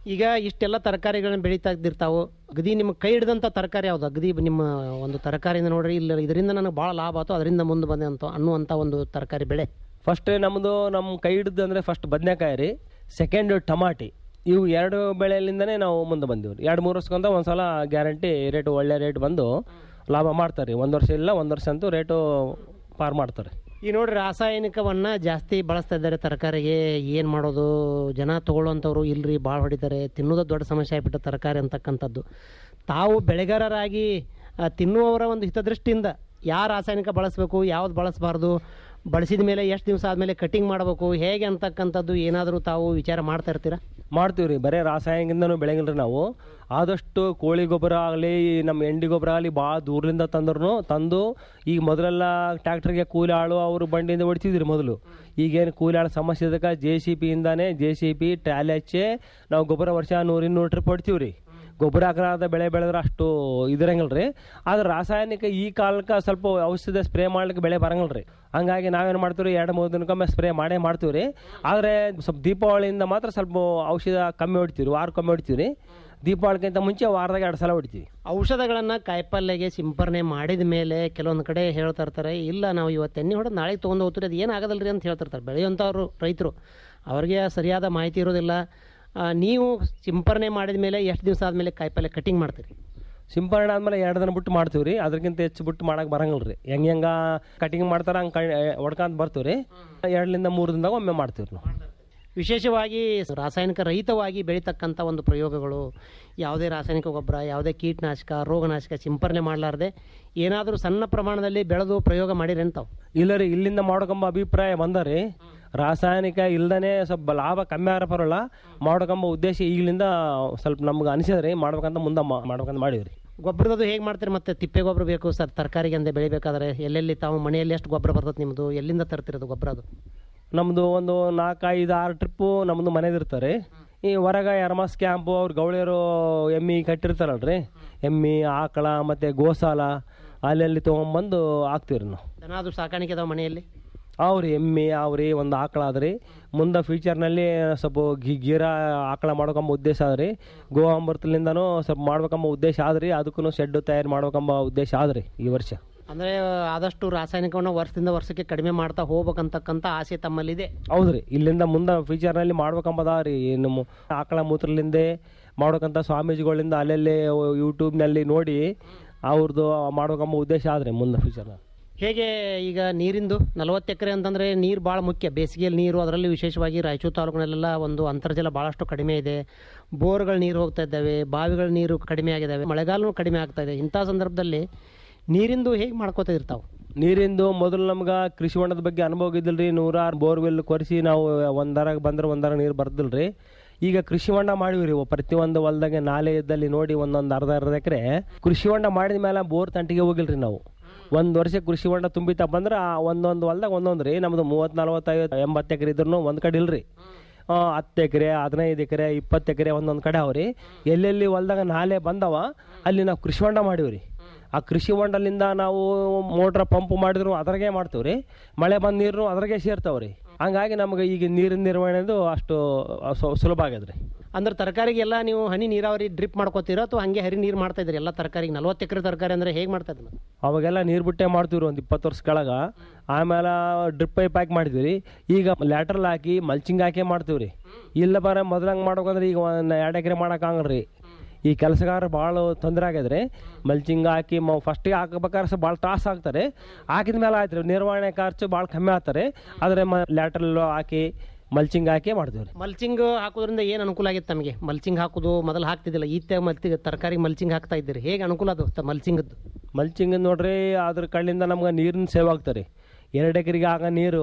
ಈಗ ಇಷ್ಟೆಲ್ಲ ತರಕಾರಿಗಳನ್ನ ಬೆಳೀತಾ ಇದ್ದಿರ್ತಾವು ಅಗದಿ ನಿಮ್ಗೆ ಕೈ ಹಿಡಿದಂಥ ತರಕಾರಿ ಯಾವುದು ಅಗದಿ ನಿಮ್ಮ ಒಂದು ತರಕಾರಿಯಿಂದ ನೋಡ್ರಿ ಇಲ್ಲ ಇದರಿಂದ ನನಗೆ ಭಾಳ ಲಾಭ ಆಯ್ತು ಅದರಿಂದ ಮುಂದೆ ಬಂದೆ ಅಂತ ಅನ್ನುವಂಥ ಒಂದು ತರಕಾರಿ ಬೆಳೆ ಫಸ್ಟ್ ನಮ್ಮದು ನಮ್ಮ ಕೈ ಹಿಡಿದು ಅಂದರೆ ಫಸ್ಟ್ ಬದನೆಕಾಯಿ ರೀ ಸೆಕೆಂಡ್ ಟಮಾಟಿ ಇವು ಎರಡು ಬೆಳೆಯಲ್ಲಿಂದನೇ ನಾವು ಮುಂದೆ ಬಂದೀವಿ ಎರಡು ಮೂರು ವರ್ಷಕ್ಕಂತ ಒಂದ್ಸಲ ಗ್ಯಾರಂಟಿ ರೇಟು ಒಳ್ಳೆ ರೇಟ್ ಬಂದು ಲಾಭ ಮಾಡ್ತಾರೆ ಒಂದು ವರ್ಷ ಇಲ್ಲ ಒಂದು ವರ್ಷ ಅಂತೂ ರೇಟು ಪಾರ್ ಮಾಡ್ತಾರೆ ಈ ನೋಡ್ರಿ ರಾಸಾಯನಿಕವನ್ನ ಜಾಸ್ತಿ ಬಳಸ್ತಾ ಇದ್ದಾರೆ ತರಕಾರಿಗೆ ಏನು ಮಾಡೋದು ಜನ ತಗೊಳ್ಳೋಂಥವ್ರು ಇಲ್ರಿ ಭಾಳ ಹೊಡಿತಾರೆ ತಿನ್ನೋದು ದೊಡ್ಡ ಸಮಸ್ಯೆ ಆಗ್ಬಿಟ್ಟು ತರಕಾರಿ ಅಂತಕ್ಕಂಥದ್ದು ತಾವು ಬೆಳೆಗಾರರಾಗಿ ಆ, ತಿನ್ನುವವರ ಒಂದು ಹಿತದೃಷ್ಟಿಯಿಂದ ಯಾವ ರಾಸಾಯನಿಕ ಬಳಸಬೇಕು ಯಾವ್ದು ಬಳಸಬಾರ್ದು ಬಳಸಿದ ಮೇಲೆ ಎಷ್ಟು ದಿವಸ ಆದಮೇಲೆ ಕಟಿಂಗ್ ಮಾಡಬೇಕು ಹೇಗೆ ಅಂತಕ್ಕಂಥದ್ದು ಏನಾದರೂ ತಾವು ವಿಚಾರ ಮಾಡ್ತಾ ಇರ್ತೀರಾ ಮಾಡ್ತೀವಿ ರೀ ಬರೀ ರಾಸಾಯನಿಕದಿಂದನೂ ಬೆಳೆಗಿಲ್ಲ ರೀ ನಾವು ಆದಷ್ಟು ಕೋಳಿ ಗೊಬ್ಬರ ಆಗಲಿ ನಮ್ಮ ಎಂಡಿ ಗೊಬ್ಬರ ಆಗಲಿ ಭಾಳ ದೂರದಿಂದ ತಂದ್ರು ತಂದು ಈಗ ಮೊದಲೆಲ್ಲ ಟ್ಯಾಕ್ಟ್ರಿಗೆ ಕೂಲಿ ಆಳು ಅವರು ಬಂಡಿಯಿಂದ ಹೊಡಿತಿದ್ರಿ ಮೊದಲು ಈಗೇನು ಕೂಲಿ ಆಳು ಸಮಸ್ಯೆ ಇದಕ್ಕೆ ಜೆ ಸಿ ಪಿಯಿಂದಾನೇ ಜೆ ಸಿ ಪಿ ಟ್ಯಾಲಿ ಹಚ್ಚಿ ನಾವು ಗೊಬ್ಬರ ವರ್ಷ ನೂರು ಇನ್ನೂರು ಟ್ರಿಪ್ ಹೊಡ್ತೀವಿ ರೀ ಗೊಬ್ಬರ ಹಾಕಲಾರ್ದ ಬೆಳೆ ಬೆಳೆದ್ರೆ ಅಷ್ಟು ಇದಿರಂಗಿಲ್ಲ ರೀ ಆದ್ರೆ ರಾಸಾಯನಿಕ ಈ ಕಾಲಕ್ಕೆ ಸ್ವಲ್ಪ ಔಷಧ ಸ್ಪ್ರೇ ಮಾಡ್ಲಿಕ್ಕೆ ಬೆಳೆ ಬರಂಗಿಲ್ಲ ರೀ ಹಂಗಾಗಿ ನಾವೇನು ಮಾಡ್ತೀವಿ ಎರಡು ಮೂರು ದಿನಕ್ಕೊಮ್ಮೆ ಸ್ಪ್ರೇ ಮಾಡೇ ಮಾಡ್ತೀವಿ ರೀ ಆದರೆ ಸ್ವಲ್ಪ ದೀಪಾವಳಿಯಿಂದ ಮಾತ್ರ ಸ್ವಲ್ಪ ಔಷಧ ಕಮ್ಮಿ ಹೊಡಿತೀವಿ ವಾರ ಕಮ್ಮಿ ಹೊಡಿತೀವಿ ರೀ ದೀಪಾವಳಿಗಿಂತ ಮುಂಚೆ ವಾರದಾಗ ಎರಡು ಸಲ ಹೊಡಿತೀವಿ ಔಷಧಗಳನ್ನು ಕಾಯಿಪಲ್ಯಗೆ ಸಿಂಪರಣೆ ಮಾಡಿದ ಮೇಲೆ ಕೆಲವೊಂದು ಕಡೆ ಹೇಳ್ತಾ ಇರ್ತಾರೆ ಇಲ್ಲ ನಾವು ಇವತ್ತು ಎಣ್ಣೆ ಹೊಡೆದು ನಾಳೆಗೆ ತೊಗೊಂಡು ಹೋಗ್ತೀರಿ ಅದು ಏನು ಆಗೋದಲ್ರಿ ಅಂತ ಹೇಳ್ತಿರ್ತಾರೆ ಬೆಳೆಯುವಂಥವ್ರು ರೈತರು ಅವ್ರಿಗೆ ಸರಿಯಾದ ಮಾಹಿತಿ ಇರೋದಿಲ್ಲ ಆ, ನೀವು ಸಿಂಪರಣೆ ಮಾಡಿದ ಮೇಲೆ ಎಷ್ಟು ದಿವಸ ಆದಮೇಲೆ ಕಾಯಿಪಲ್ಯ ಕಟಿಂಗ್ ಮಾಡ್ತೀರಿ ಸಿಂಪರಣೆ ಆದ್ಮೇಲೆ ಎರಡು ದಿನ ಬಿಟ್ಟು ಮಾಡ್ತೀವಿ ರೀ ಅದಕ್ಕಿಂತ ಹೆಚ್ಚು ಬಿಟ್ಟು ಮಾಡಕ್ಕೆ ಬರಂಗಿಲ್ಲ ರೀ ಹೆಂಗೆ ಹೆಂಗೆ ಕಟಿಂಗ್ ಮಾಡ್ತಾರೆ ಹಂಗೆ ಹೊಡ್ಕೊಂತ ಬರ್ತೀವಿ ರೀ ಎರಡರಿಂದ ಮೂರು ದಿನದಾಗ ಒಮ್ಮೆ ಮಾಡ್ತೀವಿ ನಾವು ವಿಶೇಷವಾಗಿ ರಾಸಾಯನಿಕ ರಹಿತವಾಗಿ ಬೆಳೀತಕ್ಕಂಥ ಒಂದು ಪ್ರಯೋಗಗಳು ಯಾವುದೇ ರಾಸಾಯನಿಕ ಗೊಬ್ಬರ ಯಾವುದೇ ಕೀಟನಾಶಕ ರೋಗನಾಶಕ ಸಿಂಪರಣೆ ಮಾಡಲಾರ್ದೆ ಏನಾದರೂ ಸಣ್ಣ ಪ್ರಮಾಣದಲ್ಲಿ ಬೆಳೆದು ಪ್ರಯೋಗ ಮಾಡಿರಿ ಅಂತಾವು ಇಲ್ಲ ರೀ ಇಲ್ಲಿಂದ ಮಾಡ್ಕೊಂಬ ಅಭಿಪ್ರಾಯ ಬಂದ ರೀ ರಾಸಾಯನಿಕ ಇಲ್ದೇ ಸ್ವಲ್ಪ ಲಾಭ ಕಮ್ಮಿ ಆಗ ಬರೋಲ್ಲ ಮಾಡ್ಕೊಂಬ ಉದ್ದೇಶ ಈಗಲಿಂದ ಸ್ವಲ್ಪ ನಮ್ಗೆ ಅನಿಸಿದೆ ರೀ ಮಾಡ್ಬೇಕಂತ ಮುಂದೆ ಮಾ- ಮಾಡ್ಬೇಕಂತ ಮಾಡೀವಿ ರೀ ಗೊಬ್ಬರದ್ದು ಹೇಗೆ ಮಾಡ್ತೀರಿ ಮತ್ತೆ ತಿಪ್ಪೆ ಗೊಬ್ಬರ ಬೇಕು ಸರ್ ತರಕಾರಿಗೆ ಅಂದೆ ಬೆಳಿಬೇಕಾದ್ರೆ ಎಲ್ಲೆಲ್ಲಿ ತಾವು ಮನೆಯಲ್ಲಿ ಎಷ್ಟು ಗೊಬ್ಬರ ಬರ್ತದೆ ನಿಮ್ಮದು ಎಲ್ಲಿಂದ ತರ್ತಿರೋದು ಗೊಬ್ಬರ ಅದು ನಮ್ಮದು ಒಂದು ನಾಲ್ಕು ಐದು ಆರು ಟ್ರಿಪ್ಪು ನಮ್ಮದು ಮನೆದಿರ್ತಾರೆ ಈ ಹೊರಗ ಎರ್ಮಾಸ್ ಕ್ಯಾಂಪು ಅವ್ರು ಗೌಳಿಯರು ಎಮ್ಮಿ ಕಟ್ಟಿರ್ತಾರಲ್ರಿ ಎಮ್ಮಿ ಆಕಳ ಮತ್ತು ಗೋಸಾಲ ಅಲ್ಲೆಲ್ಲಿ ತೊಗೊಂಬಂದು ಹಾಕ್ತೀವಿ ರೀ ನಾವು ದನ ಅದು ಸಾಕಾಣಿಕೆ ಅದಾವ ಮನೆಯಲ್ಲಿ ಅವ್ರಿ ಎಮ್ಮೆ ಅವ್ರಿ ಒಂದು ಆಕಳ ಅದ್ರಿ ಮುಂದೆ ಫ್ಯೂಚರ್ನಲ್ಲಿ ಸ್ವಲ್ಪ ಗಿ ಗೀರ ಆಕಳ ಮಾಡ್ಕೊಂಬ ಉದ್ದೇಶ ಆದ್ರಿ ಗೋ ಅಮೃತಲಿಂದನೂ ಸ್ವಲ್ಪ ಮಾಡ್ಬೇಕಂಬ ಉದ್ದೇಶ ಆದ್ರಿ ಅದಕ್ಕೂ ಶೆಡ್ ತಯಾರು ಮಾಡ್ಬೇಕಂಬ ಉದ್ದೇಶ ಆದ್ರಿ ಈ ವರ್ಷ ಅಂದರೆ ಆದಷ್ಟು ರಾಸಾಯನಿಕವನ್ನು ವರ್ಷದಿಂದ ವರ್ಷಕ್ಕೆ ಕಡಿಮೆ ಮಾಡ್ತಾ ಹೋಗ್ಬೇಕಂತಕ್ಕಂಥ ಆಸೆ ತಮ್ಮಲ್ಲಿದೆ ಹೌದ್ರಿ ಇಲ್ಲಿಂದ ಮುಂದೆ ಫ್ಯೂಚರ್ನಲ್ಲಿ ಮಾಡ್ಬೇಕಂಬದ ರೀ ನಮ್ಮ ಆಕಳ ಮೂತ್ರಲಿಂದೆ ಮಾಡ್ಬೇಕಂತ ಸ್ವಾಮೀಜಿಗಳಿಂದ ಅಲ್ಲೆಲ್ಲಿ ಯೂಟ್ಯೂಬ್ನಲ್ಲಿ ನೋಡಿ ಅವ್ರದ್ದು ಮಾಡ್ಬೇಕಂಬ ಉದ್ದೇಶ ಆದ್ರಿ ಮುಂದೆ ಫ್ಯೂಚರ್ನ ಹೇಗೆ ಈಗ ನೀರಿಂದು ನಲವತ್ತು ಎಕರೆ ಅಂತಂದರೆ ನೀರು ಭಾಳ ಮುಖ್ಯ ಬೇಸಿಗೆಯಲ್ಲಿ ನೀರು ಅದರಲ್ಲಿ ವಿಶೇಷವಾಗಿ ರಾಯಚೂರು ತಾಲೂಕಿನಲ್ಲೆಲ್ಲ ಒಂದು ಅಂತರ್ಜಲ ಭಾಳಷ್ಟು ಕಡಿಮೆ ಇದೆ ಬೋರ್ಗಳ ನೀರು ಹೋಗ್ತಾ ಇದ್ದಾವೆ ಬಾವಿಗಳ ನೀರು ಕಡಿಮೆ ಆಗಿದ್ದಾವೆ ಮಳೆಗಾಲನೂ ಕಡಿಮೆ ಆಗ್ತಾ ಇದೆ ಇಂಥ ಸಂದರ್ಭದಲ್ಲಿ ನೀರಿಂದು ಹೇಗೆ ಮಾಡ್ಕೋತಾ ಇರ್ತಾವೆ ನೀರಿಂದು ಮೊದಲು ನಮ್ಗೆ ಕೃಷಿ ಹೊಂಡದ ಬಗ್ಗೆ ಅನುಭವ ಇದ್ದಿಲ್ರಿ ನೂರಾರು ಬೋರ್ವೆಲ್ ಕೊರೆಸಿ ನಾವು ಒಂದರಾಗ ಬಂದ್ರೆ ಒಂದರ ನೀರು ಬರ್ದಿಲ್ರಿ ಈಗ ಕೃಷಿ ಹೊಂಡ ಮಾಡಿವ್ರಿ ಪ್ರತಿಯೊಂದು ಹೊಲ್ದಾಗೆ ನಾಲೆ ಇದ್ದಲ್ಲಿ ನೋಡಿ ಒಂದೊಂದು ಅರ್ಧ ಅರ್ಧ ಎಕರೆ ಕೃಷಿ ಹೊಂಡ ಮಾಡಿದ ಮೇಲೆ ಬೋರ್ ತಂಟಿಗೆ ಹೋಗಿಲ್ರಿ ನಾವು ಒಂದು ವರ್ಷ ಕೃಷಿ ಹೊಂಡ ತುಂಬಿತಾ ಬಂದ್ರೆ ಆ ಒಂದೊಂದು ಹೊಲ್ದಾಗ ಒಂದೊಂದು ರೀ ನಮ್ದು ಮೂವತ್ತು ನಲ್ವತ್ತೈವತ್ತು ಎಂಬತ್ತು ಎಕರೆ ಇದ್ರೂ ಒಂದು ಕಡೆ ಇಲ್ರಿ ಆ, ಹತ್ತು ಎಕರೆ ಹದಿನೈದು ಎಕರೆ ಇಪ್ಪತ್ತು ಎಕರೆ ಒಂದೊಂದು ಕಡೆ ಅವ್ರಿ ಎಲ್ಲೆಲ್ಲಿ ಹೊಲ್ದಾಗ ನಾಲೆ ಬಂದವ ಅಲ್ಲಿ ನಾವು ಕೃಷಿ ಹೊಂಡ ಮಾಡೀವ್ರಿ ಆ ಕೃಷಿ ಹೊಂಡಲಿಂದ ನಾವು ಮೋಟ್ರ್ ಪಂಪ್ ಮಾಡಿದ್ರು ಅದ್ರಾಗೆ ಮಾಡ್ತೀವಿ ರೀ ಮಳೆ ಬಂದ ನೀರು ಅದ್ರಾಗೆ ಸೇರ್ತಾವ್ರಿ ಹಂಗಾಗಿ ನಮ್ಗೆ ಈಗ ನೀರಿನ ನಿರ್ವಹಣೆದು ಅಷ್ಟು ಸು- ಸುಲಭ ಆಗ್ಯದ್ರಿ ಅಂದ್ರೆ ತರಕಾರಿಗೆಲ್ಲ ನೀವು ಹನಿ ನೀರಾವರಿ ಡ್ರಿಪ್ ಮಾಡ್ಕೋತೀರಾ ಅಥವಾ ಹಂಗೆ ಹರಿ ನೀರು ಮಾಡ್ತಾ ಇದ್ರಿ ಎಲ್ಲ ತರಕಾರಿಗೆ ನಲ್ವತ್ತು ಎಕರೆ ತರಕಾರಿ ಅಂದರೆ ಹೇಗೆ ಮಾಡ್ತಾ ಇದ್ರಿ ಅವಾಗೆಲ್ಲ ನೀರು ಬಿಟ್ಟೆ ಮಾಡ್ತೀವಿ ಒಂದು ಇಪ್ಪತ್ತು ವರ್ಷ ಕೆಳಗ ಆಮೇಲೆ ಡ್ರಿಪ್ ಪೈಪ್ ಹಾಕಿ ಮಾಡಿದ್ವಿ ರೀ ಈಗ ಲ್ಯಾಟ್ರಲ್ ಹಾಕಿ ಮಲ್ಚಿಂಗ್ ಹಾಕಿ ಮಾಡ್ತೀವಿ ರೀ ಇಲ್ಲ ಬರ ಮೊದ್ಲಂಗೆ ಮಾಡ್ಬೇಕಂದ್ರೆ ಈಗ ಒಂದು ಎರಡು ಎಕರೆ ಮಾಡೋಕ್ಕಾಗಲ್ಲ ರೀ ಈ ಕೆಲಸಗಾರ ಭಾಳ ತೊಂದರೆ ಆಗ್ಯದ್ರಿ ಮಲ್ಚಿಂಗ್ ಹಾಕಿ ಮ ಫಸ್ಟಿಗೆ ಹಾಕ್ಬೇಕಾದ್ರೆ ಸ್ವಲ್ಪ ಭಾಳ ತ್ರಾಸ ಆಗ್ತಾರೆ ಹಾಕಿದ ಮೇಲೆ ಆಯ್ತು ರೀ ನಿರ್ವಹಣೆ ಖರ್ಚು ಭಾಳ ಕಮ್ಮಿ ಆಗ್ತಾರೆ ಆದರೆ ಮ ಲ್ಯಾಟ್ರಲ್ ಹಾಕಿ ಮಲ್ಚಿಂಗ್ ಹಾಕಿ ಮಾಡ್ತೀವಿ ರೀ ಮಲ್ಚಿಂಗ್ ಹಾಕೋದ್ರಿಂದ ಏನು ಅನುಕೂಲ ಆಗಿತ್ತು ನಮಗೆ ಮಲ್ಚಿಂಗ್ ಹಾಕೋದು ಮೊದಲು ಹಾಕ್ತಿದ್ದಿಲ್ಲ ಈತ ಮಲ್ತಿ ತರಕಾರಿ ಮಲ್ಚಿಂಗ್ ಹಾಕ್ತಾ ಇದ್ದೀರಿ ಹೇಗೆ ಅನುಕೂಲ ಅದು ಮಲ್ಚಿಂಗದ್ದು ಮಲ್ಚಿಂಗ್ ನೋಡ್ರಿ ಅದ್ರ ಕಡೆಯಿಂದ ನಮ್ಗೆ ನೀರಿನ ಸೇವ್ ಆಗ್ತಾರೆ ಎರಡು ಎಕರೆಗೆ ಆಗ ನೀರು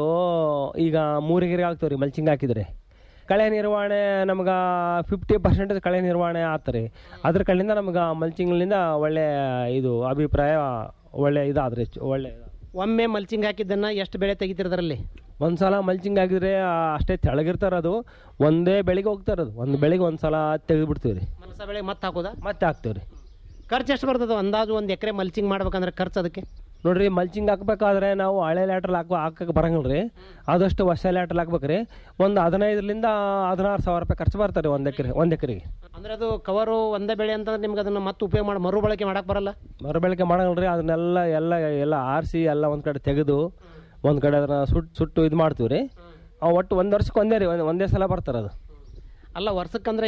ಈಗ ಮೂರು ಎಕರೆಗೆ ಆಗ್ತಾವೆ ರೀ ಮಲ್ಚಿಂಗ್ ಹಾಕಿದ್ರೆ ಕಳೆ ನಿರ್ವಹಣೆ ನಮ್ಗೆ ಫಿಫ್ಟಿ ಪರ್ಸೆಂಟೇಜ್ ಕಳೆ ನಿರ್ವಹಣೆ ಆಗ್ತಾರೆ ಅದ್ರ ಕಡೆಯಿಂದ ನಮ್ಗೆ ಮಲ್ಚಿಂಗ್ಲಿಂದ ಒಳ್ಳೆ ಇದು ಅಭಿಪ್ರಾಯ ಒಳ್ಳೆ ಇದಾದ್ರಿ ಒಳ್ಳೆ ಒಮ್ಮೆ ಮಲ್ಚಿಂಗ್ ಹಾಕಿದ್ದನ್ನ ಎಷ್ಟು ಬೆಳೆ ತೆಗಿತಿರದ್ರಲ್ಲಿ ಒಂದ್ಸಲ ಮಲ್ಚಿಂಗ್ ಹಾಕಿದ್ರೆ ಆ, ಅಷ್ಟೇ ತೆಳಗಿರ್ತಾರ ಅದು ಒಂದೇ ಬೆಳಿಗ್ಗೆ ಹೋಗ್ತಾರ ಅದು ಒಂದು ಬೆಳಿಗ್ಗೆ ಒಂದ್ಸಲ ತೆಗೆದು ಬಿಡ್ತೀವಿ ರೀ ಮನಸ ಬೆಳೆ ಮತ್ತೆ ಹಾಕೋದಾ ಮತ್ತೆ ಹಾಕ್ತೀವಿ ರೀ ಖರ್ಚು ಎಷ್ಟು ಬರ್ತದೆ ಅಂದಾಜು ಒಂದು ಎಕರೆ ಮಲ್ಚಿಂಗ್ ಮಾಡ್ಬೇಕಂದ್ರೆ ಖರ್ಚು ಅದಕ್ಕೆ ನೋಡ್ರಿ ಮಲ್ಚಿಂಗ್ ಹಾಕ್ಬೇಕಾದ್ರೆ ನಾವು ಹಳೆ ಲ್ಯಾಟ್ರಲ್ ಹಾಕೋ ಹಾಕಕ್ಕೆ ಬರಂಗಿಲ್ಲ ರೀ ಆದಷ್ಟು ಹೊಸ ಲ್ಯಾಟ್ರಲ್ ಹಾಕ್ಬೇಕ್ರಿ ಒಂದು ಹದಿನೈದರಿಂದ ಹದಿನಾರು ಸಾವಿರ ರೂಪಾಯಿ ಖರ್ಚು ಬರ್ತಾರೆ ಒಂದು ಎಕರೆ ಒಂದು ಎಕರೆಗೆ ಅಂದ್ರೆ ಅದು ಕವರು ಒಂದೇ ಬೆಳೆ ಅಂತಂದ್ರೆ ನಿಮ್ಗೆ ಅದನ್ನ ಮತ್ತೆ ಉಪಯೋಗ ಮಾಡಿ ಮರು ಬಳಕೆ ಮಾಡಕ್ ಬರಲ್ಲ ಮರುಬಳಕೆ ಮಾಡಂಗಿಲ್ಲ ರೀ ಅದನ್ನೆಲ್ಲ ಎಲ್ಲ ಎಲ್ಲ ಆರಿಸಿ ಎಲ್ಲ ಒಂದು ಕಡೆ ತೆಗೆದು ಒಂದು ಕಡೆ ಅದನ್ನ ಸುಟ್ಟು ಸುಟ್ಟು ಇದು ಮಾಡ್ತೀವಿ ರೀ ಒಟ್ಟು ಒಂದು ವರ್ಷಕ್ಕೆ ಒಂದೇ ರೀ ಒಂದ್- ಒಂದೇ ಸಲ ಬರ್ತಾರೆ ಅದು ಅಲ್ಲ ವರ್ಷಕ್ಕಂದ್ರೆ